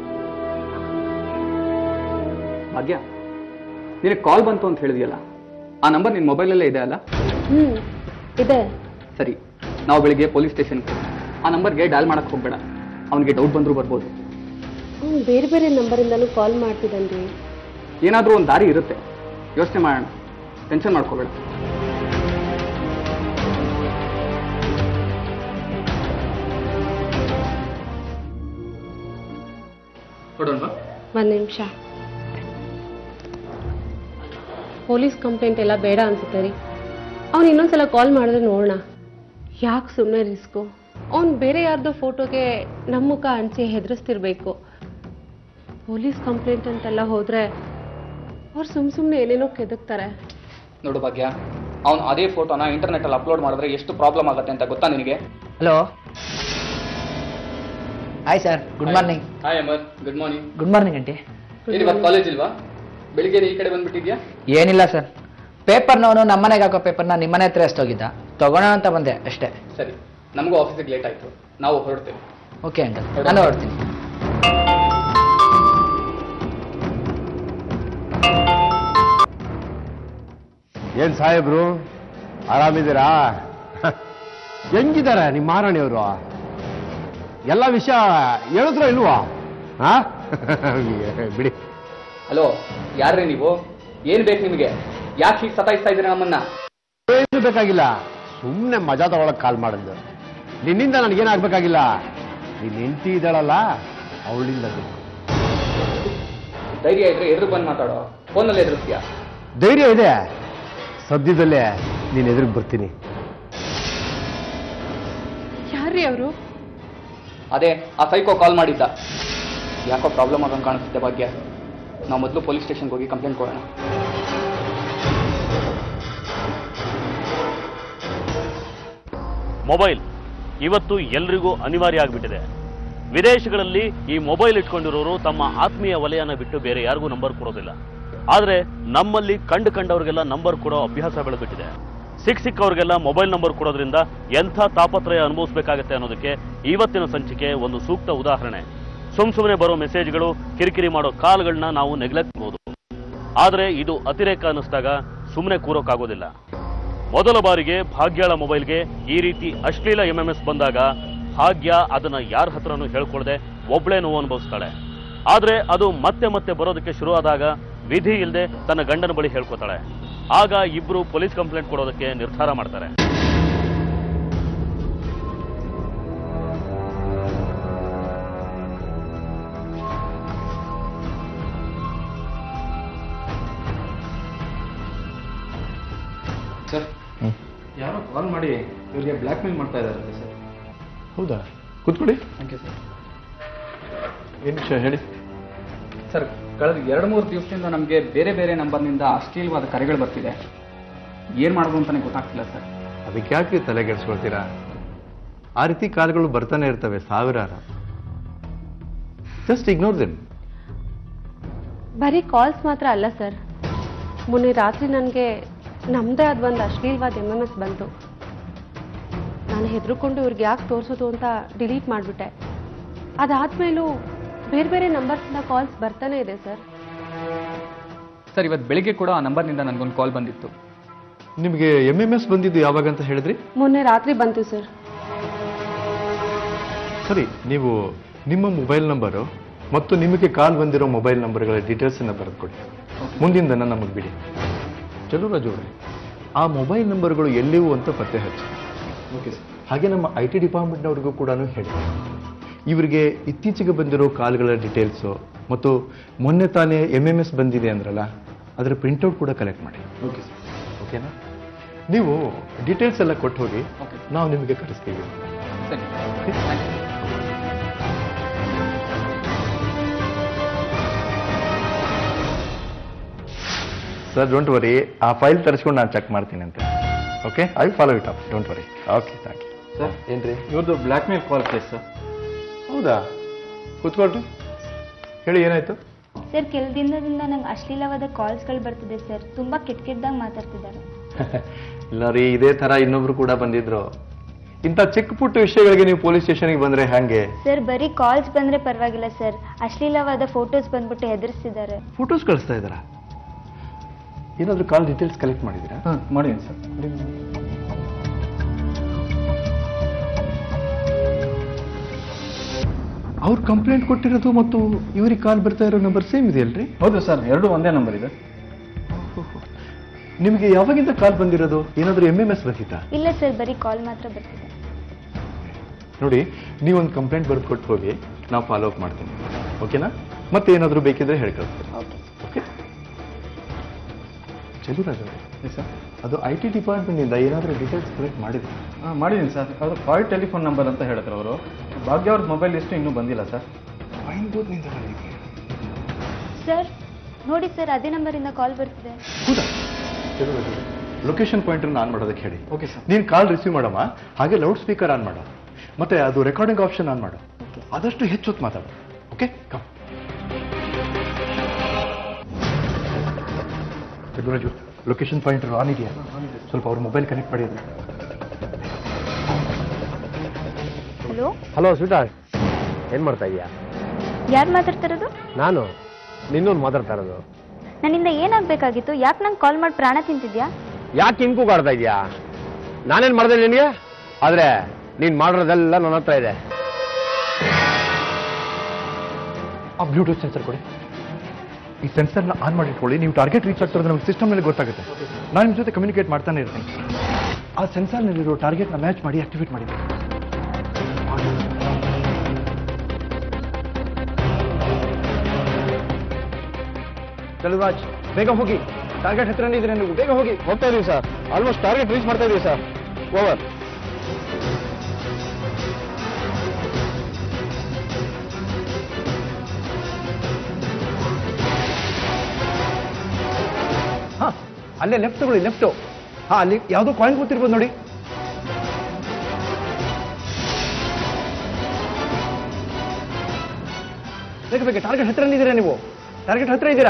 ಭಾಗ್ಯ ನಿನಗೆ ಕಾಲ್ ಬಂತು ಅಂತ ಹೇಳಿದ್ಯಲ್ಲ ಆ ನಂಬರ್ ನಿನ್ನ ಮೊಬೈಲಲ್ಲೇ ಇದೆ ಅಲ್ಲ ಹ್ಞೂ ಇದೆ ಸರಿ ನಾವು ಬೆಳಿಗ್ಗೆ ಪೊಲೀಸ್ ಸ್ಟೇಷನ್ಗೆ ಆ ನಂಬರ್ಗೆ ಡಯಲ್ ಮಾಡಕ್ಕೆ ಹೋಗ್ಬೇಡ ಅವನಿಗೆ ಡೌಟ್ ಬಂದರೂ ಬರ್ಬೋದು ಅವ್ನು ಬೇರೆ ಬೇರೆ ನಂಬರಿಂದಲೂ ಕಾಲ್ ಮಾಡ್ತಿದ್ದಾನ್ರಿ ಏನಾದರೂ ಒಂದು ದಾರಿ ಇರುತ್ತೆ ಯೋಚನೆ ಮಾಡೋಣ ಟೆನ್ಷನ್ ಮಾಡ್ಕೋಬೇಡ ಹೊಡೋಣವಾ ಒಂದು ನಿಮಿಷ ಪೊಲೀಸ್ ಕಂಪ್ಲೇಂಟ್ ಎಲ್ಲ ಬೇಡ ಅನ್ಸುತ್ತೆ ರೀ ಅವ್ನು ಇನ್ನೊಂದ್ಸಲ ಕಾಲ್ ಮಾಡಿದ್ರೆ ನೋಡೋಣ ಯಾಕೆ ಸುಮ್ಮನೆ ರಿಸ್ಕು ಅವ್ನು ಬೇರೆ ಯಾರ್ದೋ ಫೋಟೋಗೆ ನಮ್ಮ ಮುಖ ಅಂಚಿ ಹೆದರಿಸ್ತಿರ್ಬೇಕು ಪೊಲೀಸ್ ಕಂಪ್ಲೇಂಟ್ ಅಂತೆಲ್ಲ ಹೋದ್ರೆ ಅವ್ರು ಸುಮ್ ಸುಮ್ಮನೆ ಏನೇನೋ ಕೆದಕ್ತಾರೆ ನೋಡು ಭಾಗ್ಯ ಅವನು ಅದೇ ಫೋಟೋನ ಇಂಟರ್ನೆಟ್ಟಲ್ಲಿ ಅಪ್ಲೋಡ್ ಮಾಡಿದ್ರೆ ಎಷ್ಟು ಪ್ರಾಬ್ಲಮ್ ಆಗುತ್ತೆ ಅಂತ ಗೊತ್ತಾ ನಿನಗೆ hello hi sir good morning hi Amar good morning good morning aunty ಇವತ್ತು ಕಾಲೇಜ್ ಇಲ್ವಾ ಬೆಳಿಗ್ಗೆ ಈ ಕಡೆ ಬಂದ್ಬಿಟ್ಟಿದ್ಯಾ ಏನಿಲ್ಲ ಸರ್ ಪೇಪರ್ನವನು ನಮ್ಮನೆಗೆ ಹಾಕೋ ಪೇಪರ್ನ ನಿಮ್ಮನೆ ಹತ್ರ ಎಷ್ಟೋಗಿದ್ದ ತಗೋಣ ಅಂತ ಬಂದೆ ಅಷ್ಟೇ ಸರಿ ನಮಗೂ ಆಫೀಸಿಗೆ ಲೇಟ್ ಆಯಿತು ನಾವು ಹೊರಡ್ತೇವೆ ಓಕೆ ಅಂಕಲ್ ನಾನು ಹೊರಡ್ತೀನಿ ಏನ್ ಸಾಹೇಬ್ರು ಆರಾಮಿದ್ದೀರಾ ಹೆಂಗಿದ್ದಾರೆ ನಿಮ್ಮ ಮಹಾರಾಣಿಯವರು ಎಲ್ಲ ವಿಷಯ ಹೇಳಿದ್ರ ಇಲ್ವಾ ಹಾ ಬಿಡಿ ಹಲೋ ಯಾರ್ರೀ ನೀವು ಏನ್ ಬೇಕು ನಿಮಗೆ ಯಾಕೆ ಹೀಗೆ ಸತಾಯಿಸ್ತಾ ಇದ್ದೀರಾ ನಮ್ಮನ್ನ ಏನು ಬೇಕಾಗಿಲ್ಲ ಸುಮ್ಮನೆ ಮಜಾ ತಗೊಳಕ್ ಕಾಲ್ ಮಾಡಿದ್ದು ನಿನ್ನಿಂದ ನನಗೇನಾಗ್ಬೇಕಾಗಿಲ್ಲ ನೀನ್ ಹೆಂಡತಿ ಇದ್ದಾಳಲ್ಲ ಅವಳಿಂದ ಬೇಕು ಧೈರ್ಯ ಇದ್ರೆ ಎದುರು ಬಂದು ಮಾತಾಡೋ ಫೋನಲ್ಲಿ ಎದುರಿಸ್ತೀಯಾ ಧೈರ್ಯ ಇದೆ ಸದ್ಯದಲ್ಲೇ ನೀನ್ ಎದುರಿಗೆ ಬರ್ತೀನಿ ಯಾರ್ರೀ ಅವರು ಅದೇ ಆ ಸೈಕೋ ಕಾಲ್ ಮಾಡಿದ್ದ ಯಾಕೋ ಪ್ರಾಬ್ಲಮ್ ಆಗಂಗೆ ಕಾಣಿಸುತ್ತೆ ಭಾಗ್ಯ ನಾವು ಮೊದಲು ಪೊಲೀಸ್ ಸ್ಟೇಷನ್ಗೆ ಹೋಗಿ ಕಂಪ್ಲೇಂಟ್ ಕೊಡೋಣ ಮೊಬೈಲ್ ಇವತ್ತು ಎಲ್ರಿಗೂ ಅನಿವಾರ್ಯ ಆಗಿಬಿಟ್ಟಿದೆ ವಿದೇಶಗಳಲ್ಲಿ ಈ ಮೊಬೈಲ್ ಇಟ್ಕೊಂಡಿರೋರು ತಮ್ಮ ಆತ್ಮೀಯ ವಲಯನ ಬಿಟ್ಟು ಬೇರೆ ಯಾರಿಗೂ ನಂಬರ್ ಕೊಡೋದಿಲ್ಲ ಆದರೆ ನಮ್ಮಲ್ಲಿ ಕಂಡು ಕಂಡವ್ರಿಗೆಲ್ಲ ನಂಬರ್ ಕೊಡೋ ಅಭ್ಯಾಸ ಬೆಳೆದ್ಬಿಟ್ಟಿದೆ ಸಿಕ್ ಸಿಕ್ಕವ್ರಿಗೆಲ್ಲ ಮೊಬೈಲ್ ನಂಬರ್ ಕೊಡೋದ್ರಿಂದ ಎಂಥ ತಾಪತ್ರಯ ಅನುಭವಿಸಬೇಕಾಗತ್ತೆ ಅನ್ನೋದಕ್ಕೆ ಇವತ್ತಿನ ಸಂಚಿಕೆ ಒಂದು ಸೂಕ್ತ ಉದಾಹರಣೆ ಸುಮ್ ಸುಮ್ಮನೆ ಬರೋ ಮೆಸೇಜ್ಗಳು ಕಿರಿಕಿರಿ ಮಾಡೋ ಕಾಲ್ಗಳನ್ನ ನಾವು ನೆಗ್ಲೆಕ್ಟ್ ಮಾಡ್ಬೋದು ಆದರೆ ಇದು ಅತಿರೇಕ ಅನ್ನಿಸ್ದಾಗ ಸುಮ್ಮನೆ ಕೂರೋಕ್ಕಾಗೋದಿಲ್ಲ ಮೊದಲ ಬಾರಿಗೆ ಭಾಗ್ಯಳ ಮೊಬೈಲ್ಗೆ ಈ ರೀತಿ ಅಶ್ಲೀಲ ಎಂ ಎಂ ಎಸ್ ಬಂದಾಗ ಭಾಗ್ಯ ಅದನ್ನ ಯಾರ ಹತ್ರನೂ ಹೇಳ್ಕೊಳ್ದೆ ಒಬ್ಳೇ ನೋವು ಅನುಭವಿಸ್ತಾಳೆ ಆದ್ರೆ ಅದು ಮತ್ತೆ ಮತ್ತೆ ಬರೋದಕ್ಕೆ ಶುರುವಾದಾಗ ವಿಧಿ ಇಲ್ಲದೆ ತನ್ನ ಗಂಡನ ಬಳಿ ಹೇಳ್ಕೊತಾಳೆ ಆಗ ಇಬ್ರು ಪೊಲೀಸ್ ಕಂಪ್ಲೇಂಟ್ ಕೊಡೋದಕ್ಕೆ ನಿರ್ಧಾರ ಮಾಡ್ತಾರೆ ಸರ್ ಯಾರೋ ಕಾಲ್ ಮಾಡಿ ಇವರಿಗೆ ಬ್ಲ್ಯಾಕ್ ಮೇಲ್ ಮಾಡ್ತಾ ಇದ್ದಾರೆ ಸರ್ ಹೌದಾ ಕೂತ್ಕೊಳ್ಳಿ ಥ್ಯಾಂಕ್ ಯು ಸರ್ ಏನು ವಿಷಯ ಹೇಳಿ ಸರ್ ಕಳೆದ ಎರಡು ಮೂರು ದಿವಸದಿಂದ ನಮಗೆ ಬೇರೆ ಬೇರೆ ನಂಬರ್ನಿಂದ ಅಶ್ಲೀಲವಾದ ಕರೆಗಳು ಬರ್ತಿದೆ ಏನು ಮಾಡೋದು ಅಂತಲೇ ಗೊತ್ತಾಗ್ತಿಲ್ಲ ಸರ್ ಅದಕ್ಕೆ ಯಾಕೆ ತಲೆಗೆಡಿಸ್ಕೊಳ್ತೀರಾ ಆ ರೀತಿ ಕಾಲ್ಗಳು ಬರ್ತಾನೆ ಇರ್ತವೆ ಸಾವಿರಾರ ಜಸ್ಟ್ ಇಗ್ನೋರ್ ದೆಮ್ ಬರೀ ಕಾಲ್ಸ್ ಮಾತ್ರ ಅಲ್ಲ ಸರ್ ಮೊನ್ನೆ ರಾತ್ರಿ ನನಗೆ ನಮ್ಮದೇ ಆದ ಒಂದು ಅಶ್ಲೀಲವಾದ ಎಮ್ ಎಮ್ ಎಸ್ ಬಂತು ನಾನು ಹೆದರ್ಕೊಂಡು ಇವ್ರಿಗೆ ಯಾಕೆ ತೋರಿಸೋದು ಅಂತ ಡಿಲೀಟ್ ಮಾಡಿಬಿಟ್ಟೆ ಅದಾದ್ಮೇಲೂ ಬೇರೆ ಬೇರೆ ನಂಬರ್ಸಿಂದ ಕಾಲ್ಸ್ ಬರ್ತಾನೆ ಇದೆ ಸರ್ ಸರ್ ಇವತ್ತು ಬೆಳಿಗ್ಗೆ ಕೂಡ ಆ ನಂಬರ್ನಿಂದ ನನಗೊಂದು ಕಾಲ್ ಬಂದಿತ್ತು ನಿಮಗೆ ಎಮ್ ಎಮ್ ಎಸ್ ಬಂದಿದ್ದು ಯಾವಾಗ ಅಂತ ಹೇಳಿದ್ರಿ ಮೊನ್ನೆ ರಾತ್ರಿ ಬಂತು ಸರ್ ಸರಿ ನೀವು ನಿಮ್ಮ ಮೊಬೈಲ್ ನಂಬರು ಮತ್ತು ನಿಮಗೆ ಕಾಲ್ ಬಂದಿರೋ ಮೊಬೈಲ್ ನಂಬರ್ಗಳ ಡೀಟೇಲ್ಸನ್ನು ಬರೆದುಕೊಡಿ ಮುಂದಿನ ನಮಗೆ ಬಿಡಿ ಚಲೋ ರಾಜು ಅವರೇ ಆ ಮೊಬೈಲ್ ನಂಬರ್ಗಳು ಎಲ್ಲಿವು ಅಂತ ಪತ್ತೆ ಹಚ್ಚಿ ಓಕೆ ಸರ್ ಹಾಗೆ ನಮ್ಮ ಐ ಟಿ ಡಿಪಾರ್ಟ್ಮೆಂಟ್ನವ್ರಿಗೂ ಕೂಡ ಹೇಳಿ ಇವರಿಗೆ ಇತ್ತೀಚೆಗೆ ಬಂದಿರೋ ಕಾಲ್ಗಳ ಡೀಟೇಲ್ಸು ಮತ್ತು ಮೊನ್ನೆ ತಾನೇ ಎಮ್ ಎಮ್ ಎಸ್ ಬಂದಿದೆ ಅಂದ್ರಲ್ಲ ಅದರ ಪ್ರಿಂಟೌಟ್ ಕೂಡ ಕಲೆಕ್ಟ್ ಮಾಡಿ ಓಕೆ ಸರ್ ಓಕೆನಾ ನೀವು ಡೀಟೇಲ್ಸ್ ಎಲ್ಲ ಕೊಟ್ಟು ಹೋಗಿ Okay. ನಾವು ನಿಮಗೆ ಕಳಿಸ್ತೀವಿ ಸರಿ ಸರ್ ಡೋಂಟ್ ವರಿ ಆ ಫೈಲ್ ತರಿಸ್ಕೊಂಡು ನಾನು ಚೆಕ್ ಮಾಡ್ತೀನಿ ಅಂತ okay I follow it up don't worry okay thank you sir ಏನ್ರಿ ಇವ್ರದ್ದು blackmail call case sir ಹೌದಾ ಕೂತ್ಕೊಳ್ರಿ ಹೇಳಿ ಏನಾಯ್ತು ಸರ್ ಕೆಲ ದಿನದಿಂದ ನಂಗೆ ಅಶ್ಲೀಲವಾದ ಕಾಲ್ಸ್ಗಳು ಬರ್ತಿದೆ ಸರ್ ತುಂಬ ಕೆಟ್ಟ ಕೆಟ್ಟದಾಗ ಮಾತಾಡ್ತಿದ್ದಾರೆ ಇಲ್ಲ ರೀ ಇದೇ ತರ ಇನ್ನೊಬ್ರು ಕೂಡ ಬಂದಿದ್ರು ಇಂಥ ಚಿಕ್ಕ ಪುಟ್ಟ ವಿಷಯಗಳಿಗೆ ನೀವು ಪೊಲೀಸ್ ಸ್ಟೇಷನ್ಗೆ ಬಂದ್ರೆ ಹಂಗೆ ಸರ್ ಬರೀ ಕಾಲ್ಸ್ ಬಂದರೆ ಪರವಾಗಿಲ್ಲ ಸರ್ ಅಶ್ಲೀಲವಾದ ಫೋಟೋಸ್ ಬಂದ್ಬಿಟ್ಟು ಹೆದರ್ಸ್ತಿದ್ದಾರೆ ಫೋಟೋಸ್ ಕಳಿಸ್ತಾ ಇದ್ದಾರಾ ಏನಾದರೂ ಕಾಲ್ ಡೀಟೇಲ್ಸ್ ಕಲೆಕ್ಟ್ ಮಾಡಿದ್ದೀರಾ ಹಾಂ ಮಾಡಿದ್ದೀನಿ ಸರ್ ಅವ್ರು ಕಂಪ್ಲೇಂಟ್ ಕೊಟ್ಟಿರೋದು ಮತ್ತು ಇವ್ರಿಗೆ ಕಾಲ್ ಬರ್ತಾ ಇರೋ ನಂಬರ್ ಸೇಮ್ ಇದೆಯಲ್ರಿ ಹೌದು ಸರ್ ಎರಡು ಒಂದೇ ನಂಬರ್ ಇದೆ ನಿಮಗೆ ಯಾವಾಗಿಂದ ಕಾಲ್ ಬಂದಿರೋದು ಏನಾದರೂ ಎಮ್ ಎಮ್ ಎಸ್ ಬಂದಿತ್ತಾ ಇಲ್ಲ ಸರ್ ಬರೀ ಕಾಲ್ ಮಾತ್ರ ಬರ್ತಿದೆ ನೋಡಿ ನೀವೊಂದು ಕಂಪ್ಲೇಂಟ್ ಬರೆದು ಕೊಟ್ಟು ಹೋಗಿ ನಾವು ಫಾಲೋ ಅಪ್ ಮಾಡ್ತೀನಿ ಓಕೆನಾ ಮತ್ತೆ ಏನಾದರೂ ಬೇಕಿದ್ರೆ ಹೇಳ್ಕೊಳ್ತೀನಿ ಓಕೆ ಚಲುರಾಜ್ ಅವರೇ ಸರ್ ಅದು ಐ ಟಿ ಡಿಪಾರ್ಟ್ಮೆಂಟಿಂದ ಏನಾದರೂ ಡೀಟೇಲ್ಸ್ ಕಲೆಕ್ಟ್ ಮಾಡಿದ್ರೆ ಹಾಂ ಮಾಡಿದ್ದೀನಿ ಸರ್ ಅದು ಕಾಲ್ ಟೆಲಿಫೋನ್ ನಂಬರ್ ಅಂತ ಹೇಳಿದ್ರು ಅವರು ಭಾಗ್ಯ ಅವ್ರ ಮೊಬೈಲ್ ಲಿಸ್ಟು ಇನ್ನೂ ಬಂದಿಲ್ಲ ಸರ್ ಸರ್ ನೋಡಿ ಸರ್ ಅದೇ ನಂಬರಿಂದ ಕಾಲ್ ಬರ್ತಿದೆ ಹೌದಾ ಚಲುರಾಜ್ ಅವರೇ ಲೊಕೇಶನ್ ಪಾಯಿಂಟನ್ನು ಆನ್ ಮಾಡೋದಕ್ಕೆ ಹೇಳಿ ಓಕೆ ಸರ್ ನೀನು ಕಾಲ್ ರಿಸೀವ್ ಮಾಡಮ್ಮ ಹಾಗೆ ಲೌಡ್ ಸ್ಪೀಕರ್ ಆನ್ ಮಾಡು ಮತ್ತೆ ಅದು ರೆಕಾರ್ಡಿಂಗ್ ಆಪ್ಷನ್ ಆನ್ ಮಾಡು ಆದಷ್ಟು ಹೆಚ್ಚು ಹೊತ್ತು ಮಾತಾಡು okay come Chaluraju location point on ಇದೆಯಾ ಸ್ವಲ್ಪ ಅವ್ರ ಮೊಬೈಲ್ ಕನೆಕ್ಟ್ ಮಾಡಿ ಅದು. ಹಲೋ ಹಲೋ ಸ್ವೀಟಾ ಏನು ಮಾಡ್ತಾ ಇದೀಯಾ ಯಾರು ಮಾತಾಡ್ತಿರೋದು ನಾನು ನಿನ್ನೊಂದು ಮಾತಾಡ್ತಾ ಇರೋದು ನನ್ನಿಂದ ಏನಾಗಬೇಕಾಗಿತ್ತು ಯಾಕೆ ನಂಗೆ ಕಾಲ್ ಮಾಡಿ ಪ್ರಾಣ ತಿಂತಿದ್ಯಾ ಯಾಕೆ ಹಿಂಗ್ ಕೂಗಾಡ್ತಾ ಇದೀಯಾ ನಾನೇನು ಮಾಡಿದೆ ನಿನಗೆ ಆದರೆ ನೀನು ಮಾಡಿರೋದೆಲ್ಲ ನನ್ನ ಹತ್ರ ಇದೆ ಆ ಬ್ಲೂಟೂತ್ ಸೆನ್ಸರ್ ಕೊಡಿ ಈ ಸೆನ್ಸರ್ನ ಆನ್ ಮಾಡಿಟ್ಕೊಳ್ಳಿ ನೀವು ಟಾರ್ಗೆಟ್ ರೀಚ್ ಆಗ್ತಿರೋದು ನಮಗೆ ಸಿಸ್ಟಮ್ ಮೇಲೆ ಗೊತ್ತಾಗುತ್ತೆ ನಾನು ನಿಮ್ಮ ಜೊತೆ ಕಮ್ಯುನಿಕೇಟ್ ಮಾಡ್ತಾನೆ ಇರ್ತೀನಿ ಆ ಸೆನ್ಸರ್ನಲ್ಲಿರೋ ಟಾರ್ಗೆಟ್ನ ಮ್ಯಾಚ್ ಮಾಡಿ ಆಕ್ಟಿವೇಟ್ ಮಾಡಿ ಚಲುರಾಜ್ ಬೇಗ ಹೋಗಿ ಟಾರ್ಗೆಟ್ ಹತ್ರ ಇದ್ರೆ ನೀವು ಬೇಗ ಹೋಗಿ ಹೋಗ್ತಾ ಇದೀವಿ ಸರ್ ಆಲ್ಮೋಸ್ಟ್ ಟಾರ್ಗೆಟ್ ರೀಚ್ ಮಾಡ್ತಾ ಇದೀವಿ ಸರ್ ಓವರ್ ಹಾಂ ಅಲ್ಲೇ ಲೆಫ್ಟ್ ತಗೊಳ್ಳಿ ಲೆಫ್ಟು ಹಾಂ ಅಲ್ಲಿ ಯಾವುದೋ ಕಾಯಿನ್ ಗೊತ್ತಿರ್ಬೋದು ನೋಡಿ ಬೇಗ ಬೇಗ ಟಾರ್ಗೆಟ್ ಹತ್ರ ಇದ್ದೀರಾ ನೀವು ಟಾರ್ಗೆಟ್ ಹತ್ರ ಇದ್ದೀರಾ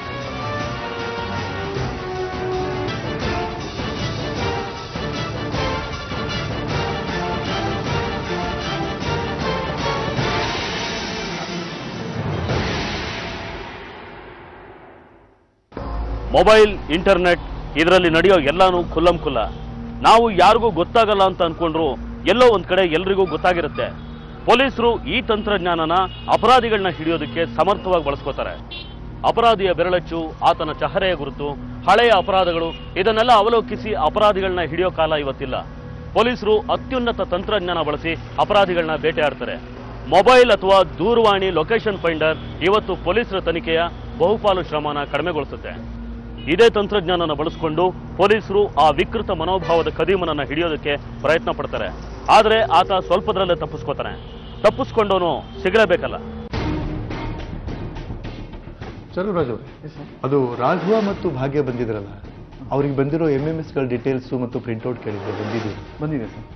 ಮೊಬೈಲ್ ಇಂಟರ್ನೆಟ್ ಇದರಲ್ಲಿ ನಡೆಯೋ ಎಲ್ಲಾನು ಖುಲ್ಲಂ ಖುಲ್ಲ ನಾವು ಯಾರಿಗೂ ಗೊತ್ತಾಗಲ್ಲ ಅಂತ ಅನ್ಕೊಂಡ್ರು ಎಲ್ಲೋ ಒಂದ್ ಕಡೆ ಎಲ್ರಿಗೂ ಗೊತ್ತಾಗಿರುತ್ತೆ ಪೊಲೀಸರು ಈ ತಂತ್ರಜ್ಞಾನನ ಅಪರಾಧಿಗಳನ್ನ ಹಿಡಿಯೋದಕ್ಕೆ ಸಮರ್ಥವಾಗಿ ಬಳಸ್ಕೋತಾರೆ ಅಪರಾಧಿಯ ಬೆರಳಚ್ಚು ಆತನ ಚಹರೆಯ ಗುರುತು ಹಳೆಯ ಅಪರಾಧಗಳು ಇದನ್ನೆಲ್ಲ ಅವಲೋಕಿಸಿ ಅಪರಾಧಿಗಳನ್ನ ಹಿಡಿಯೋ ಕಾಲ ಇವತ್ತಿಲ್ಲ ಪೊಲೀಸರು ಅತ್ಯುನ್ನತ ತಂತ್ರಜ್ಞಾನ ಬಳಸಿ ಅಪರಾಧಿಗಳನ್ನ ಬೇಟೆಯಾಡ್ತಾರೆ ಮೊಬೈಲ್ ಅಥವಾ ದೂರವಾಣಿ ಲೊಕೇಶನ್ ಫೈಂಡರ್ ಇವತ್ತು ಪೊಲೀಸರ ತನಿಖೆಯ ಬಹುಪಾಲು ಶ್ರಮನ ಕಡಿಮೆಗೊಳಿಸುತ್ತೆ ಇದೇ ತಂತ್ರಜ್ಞಾನನ ಬಳಸಿಕೊಂಡು ಪೊಲೀಸರು ಆ ವಿಕೃತ ಮನೋಭಾವದ ಕದೀಮನನ್ನ ಹಿಡಿಯೋದಕ್ಕೆ ಪ್ರಯತ್ನ ಪಡ್ತಾರೆ ಆದರೆ ಆತ ಸ್ವಲ್ಪದರಲ್ಲೇ ತಪ್ಪಿಸ್ಕೋತಾನೆ ತಪ್ಪಿಸ್ಕೊಂಡವನು ಸಿಗಲೇಬೇಕಲ್ಲ ಚಲುರಾಜ್ ಅವರೇ ಅದು ರಾಘವ ಮತ್ತು ಭಾಗ್ಯ ಬಂದಿದ್ರಲ್ಲ ಅವ್ರಿಗೆ ಬಂದಿರೋ ಎಮ್ ಎಮ್ ಎಸ್ಗಳ ಡೀಟೇಲ್ಸು ಮತ್ತು ಪ್ರಿಂಟ್ಔಟ್ ಕೇಳಿದ್ರೆ ಬಂದಿದ್ದೀವಿ ಬಂದಿದೆ ಸರ್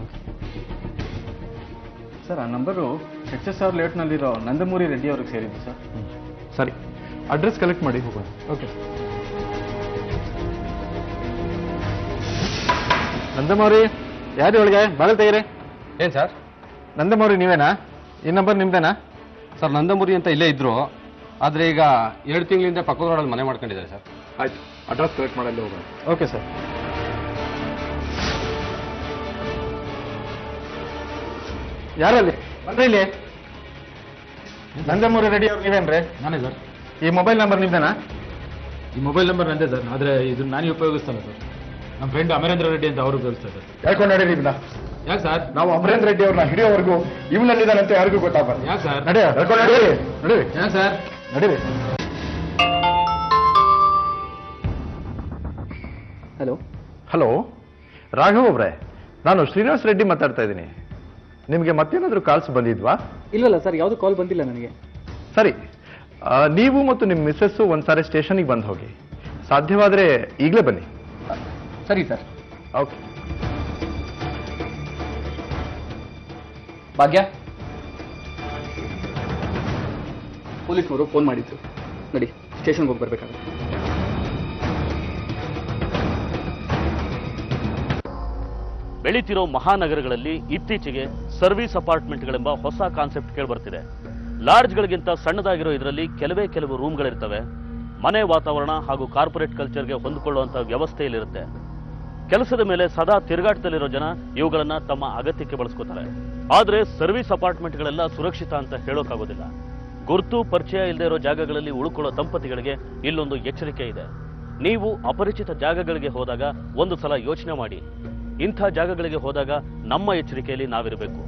ಸರ್ ಆ ನಂಬರು ಎಚ್ ಎಸ್ ಆರ್ ಲೇಟ್ನಲ್ಲಿರೋ ನಂದಮೂರಿ ರೆಡ್ಡಿ ಅವ್ರಿಗೆ ಸೇರಿದ್ದು ಸರ್ ಸರಿ ಅಡ್ರೆಸ್ ಕಲೆಕ್ಟ್ ಮಾಡಿ ಹೋಗೋಣ ಓಕೆ ನಂದಮೌರಿ ಯಾರು ಒಳಗೆ ಬಾಗಿಲು ತೆಗೀರಿ ಏನು ಸರ್ ನಂದಮೌರಿ ನೀವೇನಾ ಈ ನಂಬರ್ ನಿಮ್ದೇನಾ ಸರ್ ನಂದಮುರಿ ಅಂತ ಇಲ್ಲೇ ಇದ್ರು ಆದರೆ ಈಗ ಎರಡು ತಿಂಗಳಿಂದ ಪಕ್ಕದ ರೋಡಲ್ಲಿ ಮನೆ ಮಾಡ್ಕೊಂಡಿದ್ದಾರೆ ಸರ್ ಆಯ್ತು ಅಡ್ರೆಸ್ ಕಲೆಕ್ಟ್ ಮಾಡಲ್ಲಿ ಹೋಗೋಣ ಓಕೆ ಸರ್ ಯಾರಲ್ಲಿ ಬಂದ್ರಿ ಇಲ್ಲಿ ನಂದಮೂರಿ ರೆಡ್ಡಿ ಅವ್ರು ನೀವೇನ್ರಿ ನಾನೇ ಸರ್ ಈ ಮೊಬೈಲ್ ನಂಬರ್ ನಿಮ್ದೇನಾ ಈ ಮೊಬೈಲ್ ನಂಬರ್ ನಂದೇ ಸರ್ ಆದರೆ ಇದನ್ನ ನಾನೇ ಉಪಯೋಗಿಸ್ತಲ್ಲ ಸರ್ ನಮ್ಮ ಫ್ರೆಂಡ್ ಅಮರೇಂದ್ರ ರೆಡ್ಡಿ ಅಂತ ಅವರು ಉಪಯೋಗಿಸ್ತಾರೆ ಸರ್ ಹೇಳ್ಕೊಂಡು ನಡೀರಿ ಇದನ್ನ ಯಾಕೆ ಸರ್ ನಾವು ಅಮರೇಂದ್ರ ರೆಡ್ಡಿ ಅವ್ರನ್ನ ಹಿಡಿಯೋವರೆಗೂ ಇವನಲ್ಲಿದ್ದಾನಂತ ಯಾರಿಗೂ ಗೊತ್ತಾಗಬಾರ್ದು ಯಾಕೆ ಸರ್ ನಡಿ ಹೇಳ್ಕೊಂಡು ನಡೀರಿ ನಡೀರಿ ಯಾಕೆ ಸರ್ ನಡೀರಿ ಹಲೋ ಹಲೋ ರಾಘವ್ ಅವ್ರೆ ನಾನು ಶ್ರೀನಿವಾಸ್ ರೆಡ್ಡಿ ಮಾತಾಡ್ತಾ ಇದ್ದೀನಿ ನಿಮಗೆ ಮತ್ತೇನಾದರೂ ಕಾಲ್ಸ್ ಬಂದಿದ್ವಾ ಇಲ್ಲಲ್ಲ ಸರ್ ಯಾವುದು ಕಾಲ್ ಬಂದಿಲ್ಲ ನನಗೆ ಸರಿ ಆ, ನೀವು ಮತ್ತು ನಿಮ್ಮ ಮಿಸ್ಸಸ್ಸು ಒಂದ್ಸಾರಿ ಸ್ಟೇಷನಿಗೆ ಬಂದು ಹೋಗಿ ಸಾಧ್ಯವಾದರೆ ಈಗಲೇ ಬನ್ನಿ ಸರಿ ಸರ್ ಓಕೆ ಭಾಗ್ಯ ಪೊಲೀಸ್ನವರು ಫೋನ್ ಮಾಡಿದ್ರು ನಡಿ ಸ್ಟೇಷನ್ಗೆ ಹೋಗಿ ಬರ್ಬೇಕಾಗುತ್ತೆ ಬೆಳೀತಿರೋ ಮಹಾನಗರಗಳಲ್ಲಿ ಇತ್ತೀಚೆಗೆ ಸರ್ವಿಸ್ ಅಪಾರ್ಟ್ಮೆಂಟ್ಗಳೆಂಬ ಹೊಸ ಕಾನ್ಸೆಪ್ಟ್ ಕೇಳಿಬರ್ತಿದೆ ಲಾಡ್ಜ್ಗಳಿಗಿಂತ ಸಣ್ಣದಾಗಿರೋ ಇದರಲ್ಲಿ ಕೆಲವೇ ಕೆಲವು ರೂಮ್ಗಳಿರ್ತವೆ ಮನೆ ವಾತಾವರಣ ಹಾಗೂ ಕಾರ್ಪೊರೇಟ್ ಕಲ್ಚರ್ಗೆ ಹೊಂದಿಕೊಳ್ಳುವಂತ ವ್ಯವಸ್ಥೆಯಲ್ಲಿರುತ್ತೆ ಕೆಲಸದ ಮೇಲೆ ಸದಾ ತಿರುಗಾಟದಲ್ಲಿರೋ ಜನ ಇವುಗಳನ್ನ ತಮ್ಮ ಅಗತ್ಯಕ್ಕೆ ಬಳಸ್ಕೋತಾರೆ ಆದ್ರೆ ಸರ್ವಿಸ್ ಅಪಾರ್ಟ್ಮೆಂಟ್ಗಳೆಲ್ಲ ಸುರಕ್ಷಿತ ಅಂತ ಹೇಳೋಕ್ಕಾಗೋದಿಲ್ಲ ಗುರುತು ಪರಿಚಯ ಇಲ್ಲದೆ ಇರೋ ಜಾಗಗಳಲ್ಲಿ ಉಳ್ಕೊಳ್ಳೋ ದಂಪತಿಗಳಿಗೆ ಇಲ್ಲೊಂದು ಎಚ್ಚರಿಕೆ ಇದೆ ನೀವು ಅಪರಿಚಿತ ಜಾಗಗಳಿಗೆ ಹೋದಾಗ ಒಂದು ಸಲ ಯೋಚನೆ ಮಾಡಿ ಇಂಥ ಜಾಗಗಳಿಗೆ ಹೋದಾಗ ನಮ್ಮ ಎಚ್ಚರಿಕೆಯಲ್ಲಿ ನಾವಿರಬೇಕು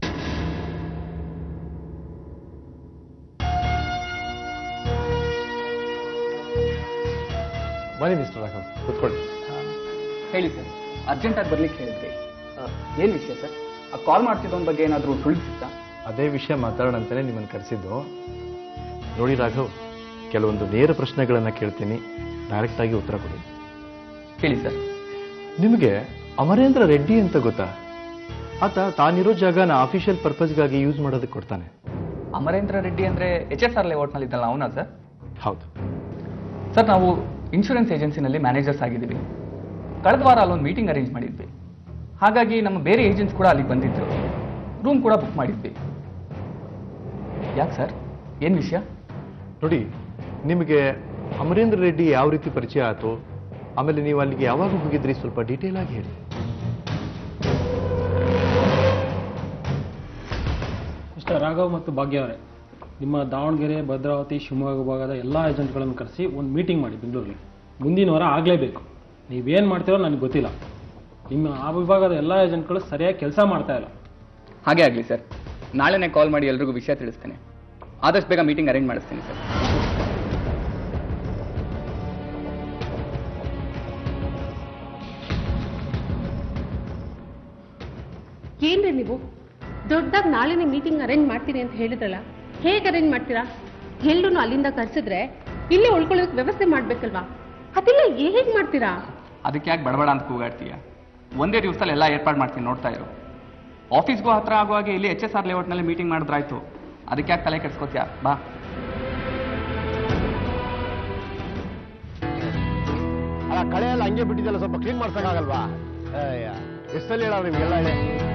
ಬನ್ನಿ ಮಿಸ್ಟರ್ ರಾಘವ್ ಕೂತ್ಕೊಳ್ಳಿ ಹೇಳಿ ಸರ್ ಅರ್ಜೆಂಟಾಗಿ ಬರ್ಲಿಕ್ಕೆ ಹೇಳಿದ್ರಿ ಏನು ವಿಷಯ ಸರ್ ಆ ಕಾಲ್ ಮಾಡ್ತಿದ್ದವನ ಬಗ್ಗೆ ಏನಾದರೂ ಸುಳ್ಳು ಸಿಗ್ತಾ ಅದೇ ವಿಷಯ ಮಾತಾಡೋಣ ಅಂತಾನೆ ನಿಮ್ಮನ್ನು ಕರೆಸಿದ್ದು ನೋಡಿ ರಾಘವ್ ಕೆಲವೊಂದು ನೇರ ಪ್ರಶ್ನೆಗಳನ್ನು ಕೇಳ್ತೀನಿ ಡೈರೆಕ್ಟಾಗಿ ಉತ್ತರ ಕೊಡಿ ಹೇಳಿ ಸರ್ ನಿಮಗೆ ಅಮರೇಂದ್ರ ರೆಡ್ಡಿ ಅಂತ ಗೊತ್ತಾ ಆತ ತಾನಿರೋ ಜಾಗನ ಅಫಿಷಿಯಲ್ ಪರ್ಪಸ್ಗಾಗಿ ಯೂಸ್ ಮಾಡೋದಕ್ಕೆ ಕೊಡ್ತಾನೆ ಅಮರೇಂದ್ರ ರೆಡ್ಡಿ ಅಂದರೆ ಎಚ್ ಎಸ್ ಆರ್ ಲೇಔಟ್ನಲ್ಲಿ ಇದ್ದಲ್ಲ ಅವನಾ ಸರ್ ಹೌದು ಸರ್ ನಾವು ಇನ್ಶೂರೆನ್ಸ್ ಏಜೆನ್ಸಿನಲ್ಲಿ ಮ್ಯಾನೇಜರ್ಸ್ ಆಗಿದ್ದೀವಿ ಕಳೆದ ವಾರ ಅಲ್ಲೊಂದು ಮೀಟಿಂಗ್ ಅರೇಂಜ್ ಮಾಡಿದ್ವಿ ಹಾಗಾಗಿ ನಮ್ಮ ಬೇರೆ ಏಜೆಂಟ್ಸ್ ಕೂಡ ಅಲ್ಲಿಗೆ ಬಂದಿದ್ರು ರೂಮ್ ಕೂಡ ಬುಕ್ ಮಾಡಿದ್ವಿ ಯಾಕೆ ಸರ್ ಏನು ವಿಷಯ ನೋಡಿ ನಿಮಗೆ ಅಮರೇಂದ್ರ ರೆಡ್ಡಿ ಯಾವ ರೀತಿ ಪರಿಚಯ ಆಯಿತು ಆಮೇಲೆ ನೀವು ಅಲ್ಲಿಗೆ ಯಾವಾಗ ಹೋಗಿದ್ರಿ ಸ್ವಲ್ಪ ಡೀಟೇಲ್ ಆಗಿ ಹೇಳಿ ಮಿಸ್ಟರ್ ರಾಘವ್ ಮತ್ತು ಭಾಗ್ಯ ಅವರೇ ನಿಮ್ಮ ದಾವಣಗೆರೆ ಭದ್ರಾವತಿ ಶಿವಮೊಗ್ಗ ಭಾಗದ ಎಲ್ಲ ಏಜೆಂಟ್ಗಳನ್ನು ಕರೆಸಿ ಒಂದು ಮೀಟಿಂಗ್ ಮಾಡಿ ಬೆಂಗಳೂರಲ್ಲಿ ಮುಂದಿನ ವಾರ ಆಗಲೇಬೇಕು ನೀವೇನು ಮಾಡ್ತೀರೋ ನನಗೆ ಗೊತ್ತಿಲ್ಲ ನಿಮ್ಮ ಆ ವಿಭಾಗದ ಎಲ್ಲ ಏಜೆಂಟ್ಗಳು ಸರಿಯಾಗಿ ಕೆಲಸ ಮಾಡ್ತಾ ಇಲ್ಲ ಹಾಗೆ ಆಗಲಿ ಸರ್ ನಾಳೆನೇ ಕಾಲ್ ಮಾಡಿ ಎಲ್ರಿಗೂ ವಿಷಯ ತಿಳಿಸ್ತೇನೆ ಆದಷ್ಟು ಬೇಗ ಮೀಟಿಂಗ್ ಅರೇಂಜ್ ಮಾಡಿಸ್ತೀನಿ ಸರ್ ಏನ್ರಿ ನೀವು ದೊಡ್ಡದಾಗಿ ನಾಳೆನೇ ಮೀಟಿಂಗ್ ಅರೇಂಜ್ ಮಾಡ್ತೀನಿ ಅಂತ ಹೇಳಿದ್ರಲ್ಲ ಹೇಗೆ ಅರೇಂಜ್ ಮಾಡ್ತೀರಾ ಎಲ್ರೂ ಅಲ್ಲಿಂದ ಕರ್ಸಿದ್ರೆ ಇಲ್ಲೇ ಉಳ್ಕೊಳ್ಳೋದಕ್ಕೆ ವ್ಯವಸ್ಥೆ ಮಾಡ್ಬೇಕಲ್ವಾ ಅದೆಲ್ಲ ಹೇಗೆ ಮಾಡ್ತೀರಾ ಅದಕ್ಕೆ ಯಾಕೆ ಬಡಬಡ ಅಂತ ಕೂಗಾಡ್ತೀಯ ಒಂದೇ ದಿವಸದಲ್ಲಿ ಎಲ್ಲ ಏರ್ಪಾಡು ಮಾಡ್ತೀನಿ ನೋಡ್ತಾ ಇರು ಆಫೀಸ್ಗೂ ಹತ್ರ ಆಗುವಾಗ ಇಲ್ಲಿ ಎಚ್ ಎಸ್ ಆರ್ ಲೇಔಟ್ನಲ್ಲಿ ಮೀಟಿಂಗ್ ಮಾಡಿದ್ರಾಯ್ತು ಅದಕ್ಕೆ ಯಾಕೆ ತಲೆ ಕೆಡ್ಸ್ಕೊತೀಯ ಬಾ ಅಲ್ಲ ಕಳೆ ಎಲ್ಲ ಹಂಗೆ ಬಿಟ್ಟಿದ್ದಲ್ಲ ಸ್ವಲ್ಪ ಕ್ಲೀನ್ ಮಾಡ್ಸಕ್ಕಾಗಲ್ವಾ ಎಷ್ಟಲ್ಲಿ ಹೇಳ ನಿಮ್ಗೆಲ್ಲ ಹೇಳಿ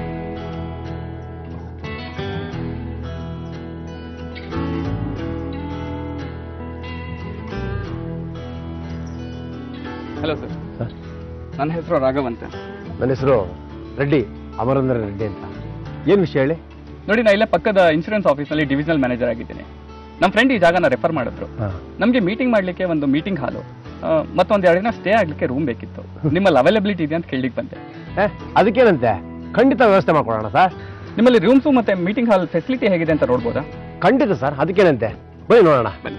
ಹಲೋ ಸರ್ ನನ್ನ ಹೆಸರು ರಾಘವ್ ಅಂತ ನನ್ನ ಹೆಸರು ರೆಡ್ಡಿ ಅಮರೇಂದ್ರ ರೆಡ್ಡಿ ಅಂತ ಏನು ವಿಷಯ ಹೇಳಿ ನೋಡಿ ನಾ ಇಲ್ಲೇ ಪಕ್ಕದ ಇನ್ಶೂರೆನ್ಸ್ ಆಫೀಸ್ನಲ್ಲಿ ಡಿವಿಷನಲ್ ಮ್ಯಾನೇಜರ್ ಆಗಿದ್ದೀನಿ ನಮ್ಮ ಫ್ರೆಂಡ್ ಈ ಜಾಗನ ರೆಫರ್ ಮಾಡಿದ್ರು ನಮಗೆ ಮೀಟಿಂಗ್ ಮಾಡಲಿಕ್ಕೆ ಒಂದು ಮೀಟಿಂಗ್ ಹಾಲು ಮತ್ತೊಂದು ಎರಡು ದಿನ ಸ್ಟೇ ಆಗಲಿಕ್ಕೆ ರೂಮ್ ಬೇಕಿತ್ತು ನಿಮ್ಮಲ್ಲಿ ಅವೈಲಬಿಲಿಟಿ ಇದೆ ಅಂತ ಕೇಳಲಿಕ್ಕೆ ಬಂದೆ ಏ, ಅದಕ್ಕೇನಂತೆ ಖಂಡಿತ ವ್ಯವಸ್ಥೆ ಮಾಡ್ಕೊಡೋಣ ಸರ್ ನಿಮ್ಮಲ್ಲಿ ರೂಮ್ಸು ಮತ್ತೆ ಮೀಟಿಂಗ್ ಹಾಲ್ ಫೆಸಿಲಿಟಿ ಹೇಗಿದೆ ಅಂತ ನೋಡ್ಬೋದಾ ಖಂಡಿತ ಸರ್ ಅದಕ್ಕೇನಂತೆ ಬನ್ನಿ ನೋಡೋಣ ಬನ್ನಿ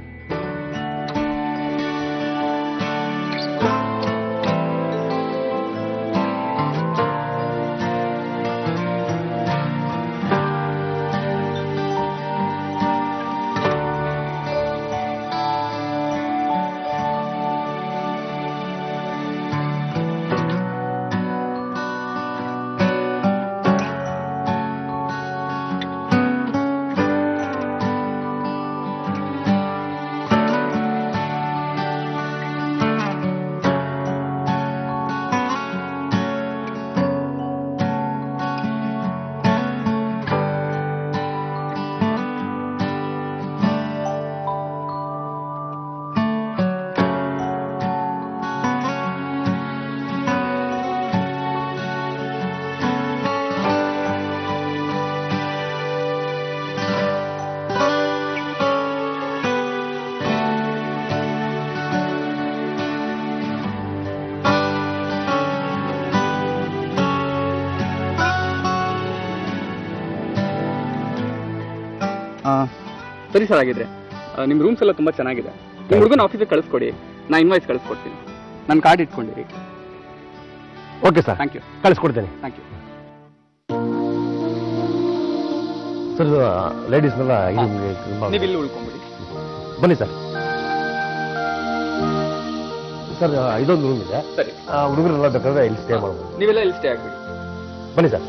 ಸರಿ ಸರ್ ಆಗಿದ್ರೆ ನಿಮ್ಮ ರೂಮ್ಸ್ ಎಲ್ಲ ತುಂಬ ಚೆನ್ನಾಗಿದೆ ನಿಮ್ಮ ಹುಡುಗನ ಆಫೀಸಿಗೆ ಕಳಿಸ್ಕೊಡಿ ನಾ ಇನ್ವಾಯ್ಸ್ ಕಳಿಸ್ಕೊಡ್ತೀನಿ ನನ್ನ ಕಾರ್ಡ್ ಇಟ್ಕೊಂಡಿರಿ ಓಕೆ ಸರ್ ಥ್ಯಾಂಕ್ ಯು ಕಳಿಸ್ಕೊಡ್ತೇನೆ ಥ್ಯಾಂಕ್ ಯು ಸರ್ ಲೇಡೀಸ್ನೆಲ್ಲ ನೀವು ಇಲ್ಲಿ ಉಳ್ಕೊಂಬಿಡಿ ಬನ್ನಿ ಸರ್ ಸರ್ ಇದೊಂದು ರೂಮ್ ಇದೆ ಸರಿ ಹುಡುಗರೆಲ್ಲ ಬೇಕಾದ್ರೆ ಇಲ್ಲಿ ಸ್ಟೇ ಮಾಡ್ಬೋದು ನೀವೆಲ್ಲ ಇಲ್ಲಿ ಸ್ಟೇ ಆಗ್ಬಿಡಿ ಬನ್ನಿ ಸರ್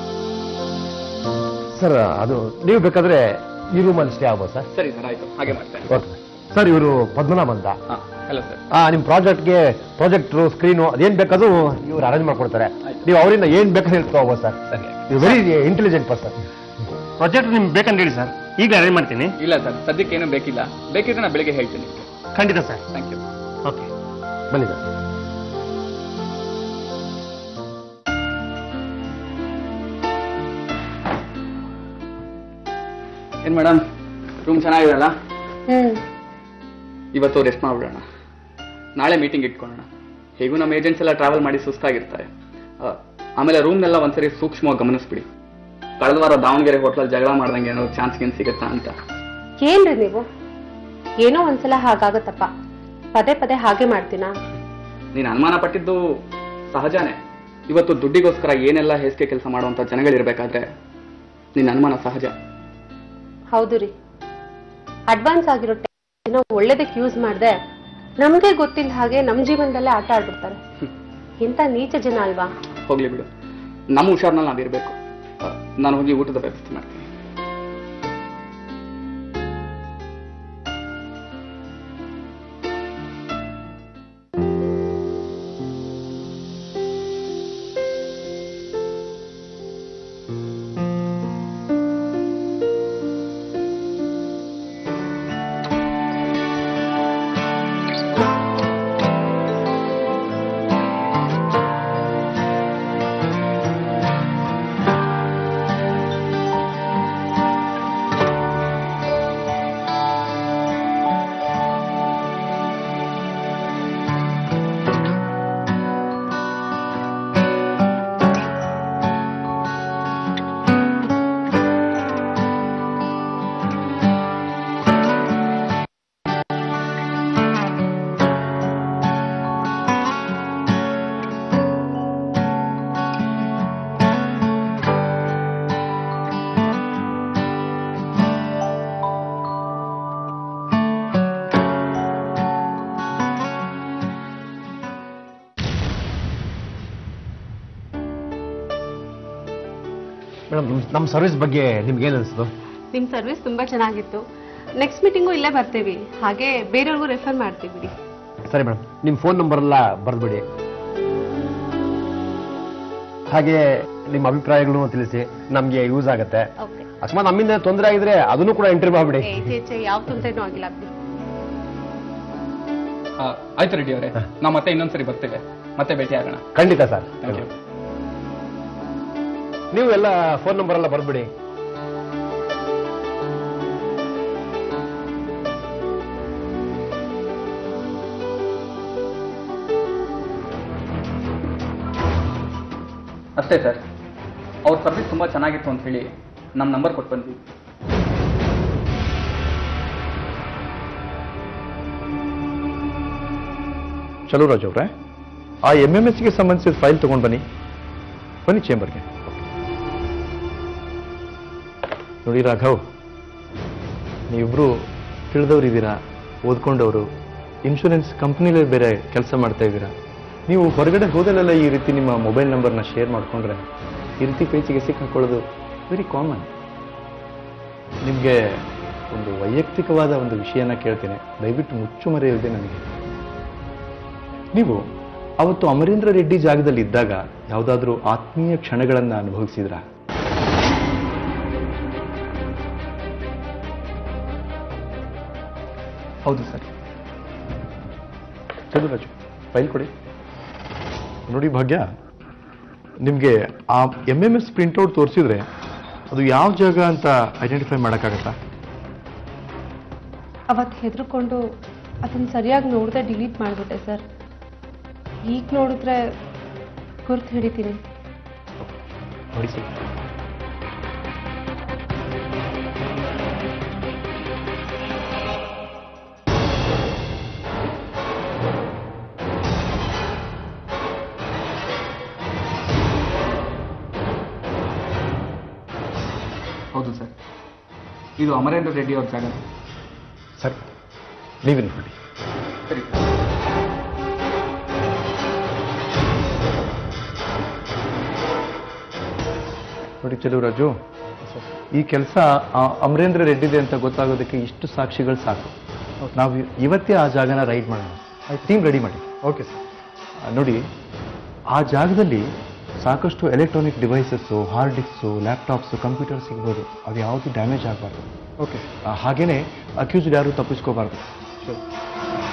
ಸರ್ ಅದು ನೀವು ಬೇಕಾದ್ರೆ ಈ ರೂಮಲ್ಲಿ ಸ್ಟೇ ಆಗ್ಬೋದು ಸರ್ ಸರಿ ಸರ್ ಆಯಿತು ಹಾಗೆ ಮಾಡ್ತೇನೆ ಓಕೆ ಸರ್ ಇವರು ಪದ್ಮನಾಭ ಅಂತ ಹಾಂ ಹಲೋ ಸರ್ ಆ, ನಿಮ್ಮ ಪ್ರಾಜೆಕ್ಟ್ಗೆ ಪ್ರಾಜೆಕ್ಟ್ರು ಸ್ಕ್ರೀನು ಅದೇನು ಬೇಕಾದ್ರೂ ಇವ್ರು ಅರೇಂಜ್ ಮಾಡ್ಕೊಡ್ತಾರೆ ನೀವು ಅವರಿಂದ ಏನು ಬೇಕಾದ್ರೆ ಹೇಳ್ಕೊಬೋದು ಸರ್ ಸರಿ ಇದು ವೆರಿ ಇಂಟೆಲಿಜೆಂಟ್ ಪರ್ಸನ್ ಪ್ರಾಜೆಕ್ಟ್ ನಿಮ್ಗೆ ಬೇಕಂತ ಹೇಳಿ ಸರ್ ಈಗ ಅರೇಂಜ್ ಮಾಡ್ತೀನಿ ಇಲ್ಲ ಸರ್ ಸದ್ಯಕ್ಕೆ ಏನೂ ಬೇಕಿಲ್ಲ ಬೇಕಿದ್ರೆ ನಾನು ಬೆಳಿಗ್ಗೆ ಹೇಳ್ತೀನಿ ಖಂಡಿತ ಸರ್ ಥ್ಯಾಂಕ್ ಯು ಓಕೆ ಬನ್ನಿ ಸರ್ ಏನು ಮೇಡಮ್ ರೂಮ್ ಚೆನ್ನಾಗಿದೆಯಲ್ಲ ಹ್ಮ್ ಇವತ್ತು ರೆಸ್ಟ್ ಮಾಡ್ಬಿಡೋಣ ನಾಳೆ ಮೀಟಿಂಗ್ ಇಟ್ಕೊಳ್ಳೋಣ ಹೇಗೂ ನಮ್ಮ ಏಜೆಂಟ್ಸ್ ಎಲ್ಲ ಟ್ರಾವೆಲ್ ಮಾಡಿ ಸುಸ್ತಾಗಿರ್ತಾರೆ ಆ, ಆಮೇಲೆ ರೂಮ್ನೆಲ್ಲ ಒಂದ್ಸರಿ ಸೂಕ್ಷ್ಮವಾಗಿ ಗಮನಿಸ್ಬಿಡಿ ಕಳೆದ ವಾರ ದಾವಣಗೆರೆ ಹೋಟ್ಲಲ್ಲಿ ಜಗಳ ಮಾಡ್ದಂಗೆ ಏನೋ ಚಾನ್ಸ್ ಗೇನ್ ಸಿಗುತ್ತಾ ಅಂತ ಏನ್ರಿ ನೀವು ಏನೋ ಒಂದ್ಸಲ ಹಾಗಾಗತ್ತಪ್ಪ ಪದೇ ಪದೇ ಹಾಗೆ ಮಾಡ್ತೀನಾ ನೀನು ಅನುಮಾನ ಪಟ್ಟಿದ್ದು ಸಹಜನೇ ಇವತ್ತು ದುಡ್ಡಿಗೋಸ್ಕರ ಏನೆಲ್ಲ ಹೇಸಿಗೆ ಕೆಲಸ ಮಾಡುವಂಥ ಜನಗಳಿರ್ಬೇಕಾದ್ರೆ ನಿನ್ನ ಅನುಮಾನ ಸಹಜ ಹೌದು ರೀ ಅಡ್ವಾನ್ಸ್ ಆಗಿರೋ ಟೈಮ್ ಒಳ್ಳೇದಕ್ಕೆ ಯೂಸ್ ಮಾಡಿದೆ ನಮ್ಗೆ ಗೊತ್ತಿಲ್ಲ ಹಾಗೆ ನಮ್ ಜೀವನದಲ್ಲೇ ಆಟ ಆಡ್ಬಿಡ್ತಾರೆ ಇಂಥ ನೀಚ ಜನ ಅಲ್ವಾ ಹೋಗ್ಲಿ ಬಿಡು ನಮ್ಮ ಹುಷಾರ್ನಲ್ಲಿ ನಾವಿರಬೇಕು ನಾನು ಹೋಗಿ ಊಟದ ವ್ಯವಸ್ಥೆ ಮಾಡ್ತೀನಿ ಮೇಡಮ್ ನಮ್ಮ ಸರ್ವಿಸ್ ಬಗ್ಗೆ ನಿಮ್ಗೆ ಏನು ಅನಿಸ್ತು ನಿಮ್ ಸರ್ವಿಸ್ ತುಂಬಾ ಚೆನ್ನಾಗಿತ್ತು ನೆಕ್ಸ್ಟ್ ಮೀಟಿಂಗು ಇಲ್ಲೇ ಬರ್ತೀವಿ ಹಾಗೆ ಬೇರೆಯವ್ರಿಗೂ ರೆಫರ್ ಮಾಡ್ತೀವಿ ಬಿಡಿ ಸರಿ ಮೇಡಮ್ ನಿಮ್ಮ ಫೋನ್ ನಂಬರ್ ಎಲ್ಲ ಬರೆದ್ಬಿಡಿ ಹಾಗೆ ನಿಮ್ಮ ಅಭಿಪ್ರಾಯಗಳನ್ನು ತಿಳಿಸಿ ನಮಗೆ ಯೂಸ್ ಆಗುತ್ತೆ ಓಕೆ ಅಕಸ್ಮಾತ್ ನಮ್ಮಿಂದ ತೊಂದರೆ ಆಗಿದ್ರೆ ಅದನ್ನು ಕೂಡ ಎಂಟ್ರಿ ಮಾಡ್ಬಿಡಿ ಈಚೆ ಈಚೆ ಯಾವ ತೊಂದರೆನೂ ಆಗಿಲ್ಲ ಬಿಡಿ ಆ, ಆಯ್ತು ರೆಡ್ಡಿ ಅವರೇ ನಾವು ಮತ್ತೆ ಇನ್ನೊಂದ್ಸರಿ ಬರ್ತೇವೆ ಮತ್ತೆ ಭೇಟಿ ಆಗೋಣ ಖಂಡಿತ ಸರ್ ಥ್ಯಾಂಕ್ ಯು ನೀವು ಎಲ್ಲ ಫೋನ್ ನಂಬರ್ ಎಲ್ಲ ಬರ್ಬಿಡಿ ಅಷ್ಟೇ ಸರ್ ಅವ್ರ ಸರ್ವಿಸ್ ತುಂಬ ಚೆನ್ನಾಗಿತ್ತು ಅಂತ ಹೇಳಿ ನಮ್ಮ ನಂಬರ್ ಕೊಟ್ಟು ಬಂದ್ವಿ ಚಲೋ ರಾಜ್ ಅವ್ರೆ ಆ ಎಮ್ ಎಮ್ ಎಸ್ಗೆ ಸಂಬಂಧಿಸಿದ ಫೈಲ್ ತಗೊಂಡು ಬನ್ನಿ ಬನ್ನಿ ಚೇಂಬರ್ಗೆ ನೋಡಿ ರಾಘವ್ ನೀವಿಬ್ರು ತಿಳಿದವರಿದ್ದೀರಾ ಓದ್ಕೊಂಡವರು ಇನ್ಶೂರೆನ್ಸ್ ಕಂಪ್ನಿಲೇ ಬೇರೆ ಕೆಲಸ ಮಾಡ್ತಾ ಇದ್ದೀರಾ ನೀವು ಹೊರಗಡೆ ಹೋದಲ್ಲೆಲ್ಲ ಈ ರೀತಿ ನಿಮ್ಮ ಮೊಬೈಲ್ ನಂಬರ್ನ ಶೇರ್ ಮಾಡಿಕೊಂಡ್ರೆ ಈ ರೀತಿ ಪೇಚಿಗೆ ಸಿಕ್ಕಾಕೊಳ್ಳೋದು ವೆರಿ ಕಾಮನ್ ನಿಮಗೆ ಒಂದು ವೈಯಕ್ತಿಕವಾದ ಒಂದು ವಿಷಯನ ಕೇಳ್ತೇನೆ ದಯವಿಟ್ಟು ಮುಚ್ಚುಮರೆಯಿದೆ ನನಗೆ ನೀವು ಅವತ್ತು ಅಮರೇಂದ್ರ ರೆಡ್ಡಿ ಜಾಗದಲ್ಲಿ ಇದ್ದಾಗ ಯಾವುದಾದ್ರೂ ಆತ್ಮೀಯ ಕ್ಷಣಗಳನ್ನು ಅನುಭವಿಸಿದ್ರಾ ಹೌದು ಸರ್ ಚಂದ್ರರಾಜು ಫೈಲ್ ಕೊಡಿ ನೋಡಿ ಭಾಗ್ಯ ನಿಮಗೆ ಆ ಎಮ್ ಎಮ್ ಎಸ್ ಪ್ರಿಂಟ್ಔಟ್ ತೋರಿಸಿದ್ರೆ ಅದು ಯಾವ ಜಾಗ ಅಂತ ಐಡೆಂಟಿಫೈ ಮಾಡೋಕ್ಕಾಗತ್ತಾ ಅವತ್ತು ಹೆದರ್ಕೊಂಡು ಅದನ್ನ ಸರಿಯಾಗಿ ನೋಡದೆ ಡಿಲೀಟ್ ಮಾಡಿಬಿಟ್ಟೆ ಸರ್ ಈಗ ನೋಡಿದ್ರೆ ಗುರ್ತು ಹಿಡಿತೀನಿ ನೋಡಿ ಸರ್ ಹೌದು ಸರ್ ಇದು ಅಮರೇಂದ್ರ ರೆಡ್ಡಿ ಅವ್ರ ಜಾಗ ಸರ್ ನೀವೇನು ಬಿಡಿ ಸರಿ ನೋಡಿ ಚೆಲುವರಾಜು ಈ ಕೆಲಸ ಅಮರೇಂದ್ರ ರೆಡ್ಡಿದೆ ಅಂತ ಗೊತ್ತಾಗೋದಕ್ಕೆ ಇಷ್ಟು ಸಾಕ್ಷಿಗಳು ಸಾಕು ನಾವು ಇವತ್ತೇ ಆ ಜಾಗನ ರೈಡ್ ಮಾಡೋಣ ಟೀಮ್ ರೆಡಿ ಮಾಡಿ ಓಕೆ ಸರ್ ನೋಡಿ ಆ ಜಾಗದಲ್ಲಿ ಸಾಕಷ್ಟು electronic devices hard disks laptops computer ಸಿಗ್ಬೋದು ಅದು ಯಾವುದು ಡ್ಯಾಮೇಜ್ ಆಗಬಾರ್ದು ಓಕೆ ಹಾಗೇನೆ ಅಕ್ಯೂಸ್ಡ್ ಯಾರು ತಪ್ಪಿಸ್ಕೋಬಾರ್ದು ಶೂರ್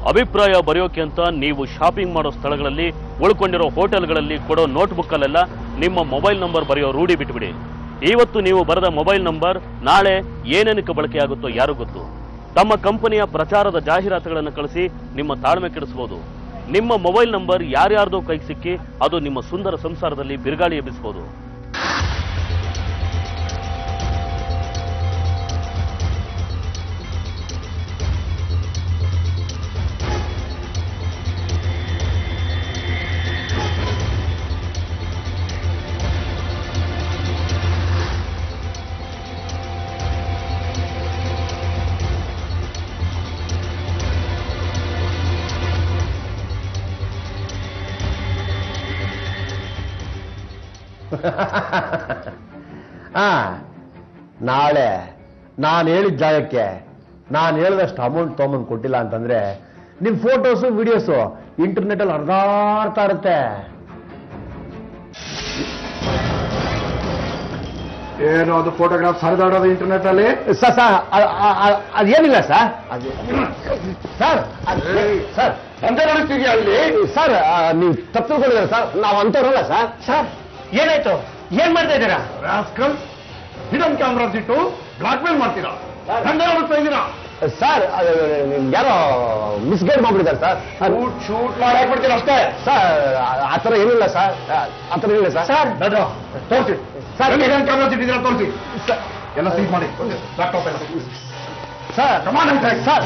ಅಭಿಪ್ರಾಯ ಬರೆಯೋಕೆ ಅಂತ ನೀವು ಶಾಪಿಂಗ್ ಮಾಡೋ ಸ್ಥಳಗಳಲ್ಲಿ ಉಳ್ಕೊಂಡಿರೋ ಹೋಟೆಲ್ಗಳಲ್ಲಿ ಕೊಡೋ ನೋಟ್ಬುಕ್ಕಲ್ಲೆಲ್ಲ ನಿಮ್ಮ ಮೊಬೈಲ್ ನಂಬರ್ ಬರೆಯೋ ರೂಢಿ ಬಿಟ್ಬಿಡಿ ಇವತ್ತು ನೀವು ಬರೆದ ಮೊಬೈಲ್ ನಂಬರ್ ನಾಳೆ ಏನೇನಕ್ಕೆ ಬಳಕೆಯಾಗುತ್ತೋ ಯಾರು ಗೊತ್ತು ತಮ್ಮ ಕಂಪನಿಯ ಪ್ರಚಾರದ ಜಾಹೀರಾತುಗಳನ್ನು ಕಳಿಸಿ ನಿಮ್ಮ ತಾಳ್ಮೆ ಕೆಡಿಸಬಹುದು ನಿಮ್ಮ ಮೊಬೈಲ್ ನಂಬರ್ ಯಾರ್ಯಾರ್ದೋ ಕೈಗೆ ಸಿಕ್ಕಿ ಅದು ನಿಮ್ಮ ಸುಂದರ ಸಂಸಾರದಲ್ಲಿ ಬಿರುಗಾಳಿ ಎಬ್ಬಿಸಬಹುದು ಆ ನಾಳೆ ನಾನು ಹೇಳಿದ ಜಾಗಕ್ಕೆ ನಾನು ಹೇಳಿದಷ್ಟು ಅಮೌಂಟ್ ತೊಗೊಂಬಂದು ಕೊಟ್ಟಿಲ್ಲ ಅಂತಂದ್ರೆ ನಿಮ್ ಫೋಟೋಸು ವಿಡಿಯೋಸು ಇಂಟರ್ನೆಟ್ ಅಲ್ಲಿ ಹರಿದಾಡ್ತಾ ಇರುತ್ತೆ ಏನು ಅದು ಫೋಟೋಗ್ರಾಫ್ ಹರಿದಾಡೋದು ಇಂಟರ್ನೆಟ್ ಅಲ್ಲಿ ಸರ್ ಸರ್ ಅದೇನಿಲ್ಲ ಸರ್ ಅದು ಸರ್ ಅದ್- ಸರ್ ಅಂತೆ ನಡೀತಿದ್ಯಾ ಅಲ್ಲಿ ಸರ್ ಆ, ನೀವು ತಪ್ಪು ತಿಳ್ಕೊಂಡಿದ್ದೀರಾ ಸರ್ ನಾವು ಅಂತವ್ರಲ್ಲ ಸರ್ ಸರ್ ಏನಾಯ್ತು ಏನ್ ಮಾಡ್ತಾ ಇದ್ದೀರಾ ರಾಸ್ಕಲ್ ಹಿಡನ್ ಕ್ಯಾಮ್ರಾಸ್ ಇಟ್ಟು ಬ್ಲಾಕ್ ಮೇಲ್ ಮಾಡ್ತೀರಾ ದಂಡ ಮಾಡ್ತಾ ಇದ್ದೀರಾ ಸರ್ ಅದು ನಿಮ್ಗೆ ಯಾರೋ ಮಿಸ್ಗೈಡ್ ಮಾಡ್ಬಿಟ್ಟಿದ್ದಾರೆ ಸರ್ ಶೂಟ್ ಶೂಟ್ ಮಾಡಾಕ್ ಬಿಡ್ತೀರಾ ಅಷ್ಟೇ ಸರ್ ಆ ಥರ ಏನಿಲ್ಲ ಸರ್ ಆ ಥರ ಏನಿಲ್ಲ ಸರ್ ಸರ್ ದಡ್ಡ ತೋರಿಸಿ ಸರ್, ಸರ್ ಹಿಡನ್ ಕ್ಯಾಮ್ರಾಸ್ ಇಟ್ಟಿದ್ದೀರಾ ತೋರಿಸಿ ಸರ್ ಎಲ್ಲ ಸೀಟ್ ಮಾಡಿ ಲ್ಯಾಪ್ಟಾಪ್ ಎಲ್ಲ ಸರ್ ಕಮಾನ್ ಅಂತ ಸರ್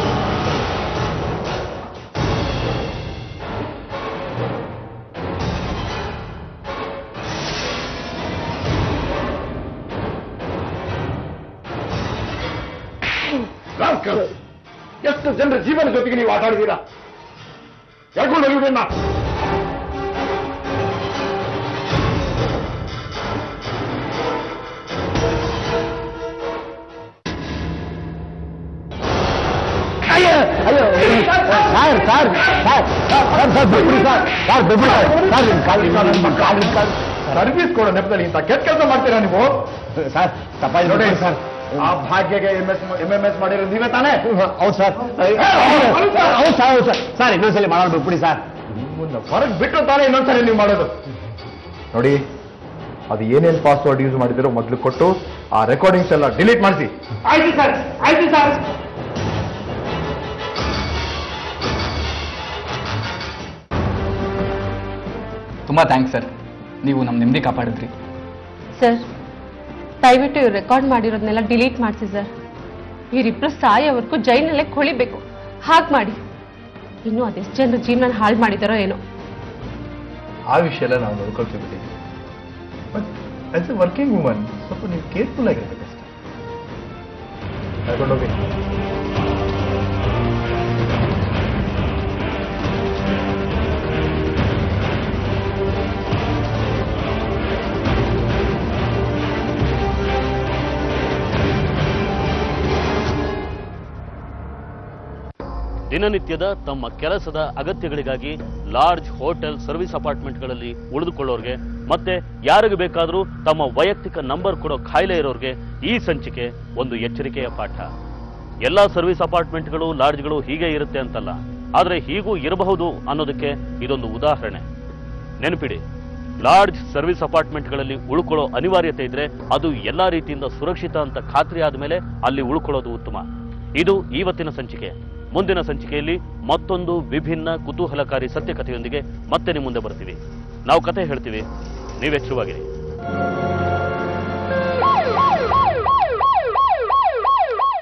ರಾಸ್ಕಲ್ ಎಷ್ಟು ಜನರ ಜೀವನ ಜೊತೆಗೆ ನೀವು ಆಟ ಆಡಿದ್ದೀರಾ ಹೇಳ್ಕೊಂಡು ಹೋಗಿಬಿಡೋಣ ಅಯ್ಯೋ ಅಯ್ಯೋ sir sir sir sir sir sir ಬಿಟ್ಬಿಡಿ ಸರ್ ಸರ್ ಬಿಟ್ಬಿಡಿ ಸರ್ ಸರ್ ನಿಮ್ ಕಾಲು ನಿಮ್ಮ ಕಾಲು ನಿಮ್ಮ ಕಾಲು ಸರ್ವಿಸ್ ಕೊಡೋ ನೆಪದಲ್ಲಿ ಇಂಥ ಕೆಟ್ಟ ಕೆಲಸ ಮಾಡ್ತೀರಾ ನೀವು ಸರ್ ತಪ್ಪಾಗಿ ನೋಡಿ ನೋಡಿ ಸರ್ ಆ ಭಾಗ್ಯಗೆ M S M M S ಮಾಡಿರೋ ನೀವೇ ತಾನೇ ಹೌದು ಸರ್ ಹೌದು ಸರ್ ಹೌದು ಸರ್ ಸರ್ ಇನ್ನೊಂದ್ಸಲಿ ಮಾಡೋಣ ಬಿಟ್ಬಿಡಿ ಸರ್ ನಿಮ್ಮನ್ನ ಹೊರಗೆ ಬಿಟ್ಟು ತಾನೇ ಇನ್ನೊಂದ್ಸರಿ ನೀವು ಮಾಡೋದು ನೋಡಿ ಅದು ಏನೇನು ಪಾಸ್ವರ್ಡ್ ಯೂಸ್ ಮಾಡಿದಿರೋ ಮೊದಲು ಕೊಟ್ಟು ಆ ರೆಕಾರ್ಡಿಂಗ್ಸ್ ಎಲ್ಲ ಡಿಲೀಟ್ ಮಾಡಿಸಿ ಆಯ್ತು ಸರ್ ಆಯ್ತು ಸರ್ ತುಂಬ ಥ್ಯಾಂಕ್ಸ್ ಸರ್ ನೀವು ನಮ್ಮ ನೆಮ್ಮದಿ ಕಾಪಾಡಿದ್ರಿ ಸರ್ ದಯವಿಟ್ಟು ಇವ್ರು ರೆಕಾರ್ಡ್ ಮಾಡಿರೋದನ್ನೆಲ್ಲ ಡಿಲೀಟ್ ಮಾಡಿಸಿ ಸರ್ ಇವರಿಬ್ರು ಸಾಯೋವರೆಗೂ ಜೈನಲ್ಲೇ ಕೊಳಿಬೇಕು ಹಾಗೆ ಮಾಡಿ ಇನ್ನು ಅದೆಷ್ಟು ಜನರ ಜೀವನ ಹಾಳು ಮಾಡಿದಾರೋ ಏನೋ ಆ ವಿಷಯ ಎಲ್ಲ ನಾವು ನೋಡ್ಕೊಳ್ತೀವಿ ಬಿಡಿ but as a working woman ಸ್ವಲ್ಪ ನೀವು ಕೇರ್ಫುಲ್ ಆಗಿರ್ಬೇಕಷ್ಟೇ ಕರ್ಕೊಂಡೋಗಿ ದಿನನಿತ್ಯದ ತಮ್ಮ ಕೆಲಸದ ಅಗತ್ಯಗಳಿಗಾಗಿ ಲಾರ್ಜ್ ಹೋಟೆಲ್ ಸರ್ವಿಸ್ ಅಪಾರ್ಟ್ಮೆಂಟ್ಗಳಲ್ಲಿ ಉಳಿದುಕೊಳ್ಳೋರ್ಗೆ ಮತ್ತೆ ಯಾರಿಗೆ ಬೇಕಾದರೂ ತಮ್ಮ ವೈಯಕ್ತಿಕ ನಂಬರ್ ಕೊಡೋ ಖಾಯಿಲೆ ಇರೋರ್ಗೆ ಈ ಸಂಚಿಕೆ ಒಂದು ಎಚ್ಚರಿಕೆಯ ಪಾಠ ಎಲ್ಲಾ ಸರ್ವಿಸ್ ಅಪಾರ್ಟ್ಮೆಂಟ್ಗಳು ಲಾಡ್ಜ್ಗಳು ಹೀಗೆ ಇರುತ್ತೆ ಅಂತಲ್ಲ ಆದರೆ ಹೀಗೂ ಇರಬಹುದು ಅನ್ನೋದಕ್ಕೆ ಇದೊಂದು ಉದಾಹರಣೆ ನೆನಪಿಡಿ ಲಾರ್ಜ್ ಸರ್ವಿಸ್ ಅಪಾರ್ಟ್ಮೆಂಟ್ಗಳಲ್ಲಿ ಉಳ್ಕೊಳ್ಳೋ ಅನಿವಾರ್ಯತೆ ಇದ್ರೆ ಅದು ಎಲ್ಲಾ ರೀತಿಯಿಂದ ಸುರಕ್ಷಿತ ಅಂತ ಖಾತ್ರಿ ಆದ್ಮೇಲೆ ಅಲ್ಲಿ ಉಳ್ಕೊಳ್ಳೋದು ಉತ್ತಮ ಇದು ಇವತ್ತಿನ ಸಂಚಿಕೆ ಮುಂದಿನ ಸಂಚಿಕೆಯಲ್ಲಿ ಮತ್ತೊಂದು ವಿಭಿನ್ನ ಕುತೂಹಲಕಾರಿ ಸತ್ಯ ಕಥೆಯೊಂದಿಗೆ ಮತ್ತೆ ನಿಮ್ಮ ಮುಂದೆ ಬರ್ತೀವಿ ನಾವು ಕತೆ ಹೇಳ್ತೀವಿ ನೀವೆಚ್ಚುವಾಗಿರಿ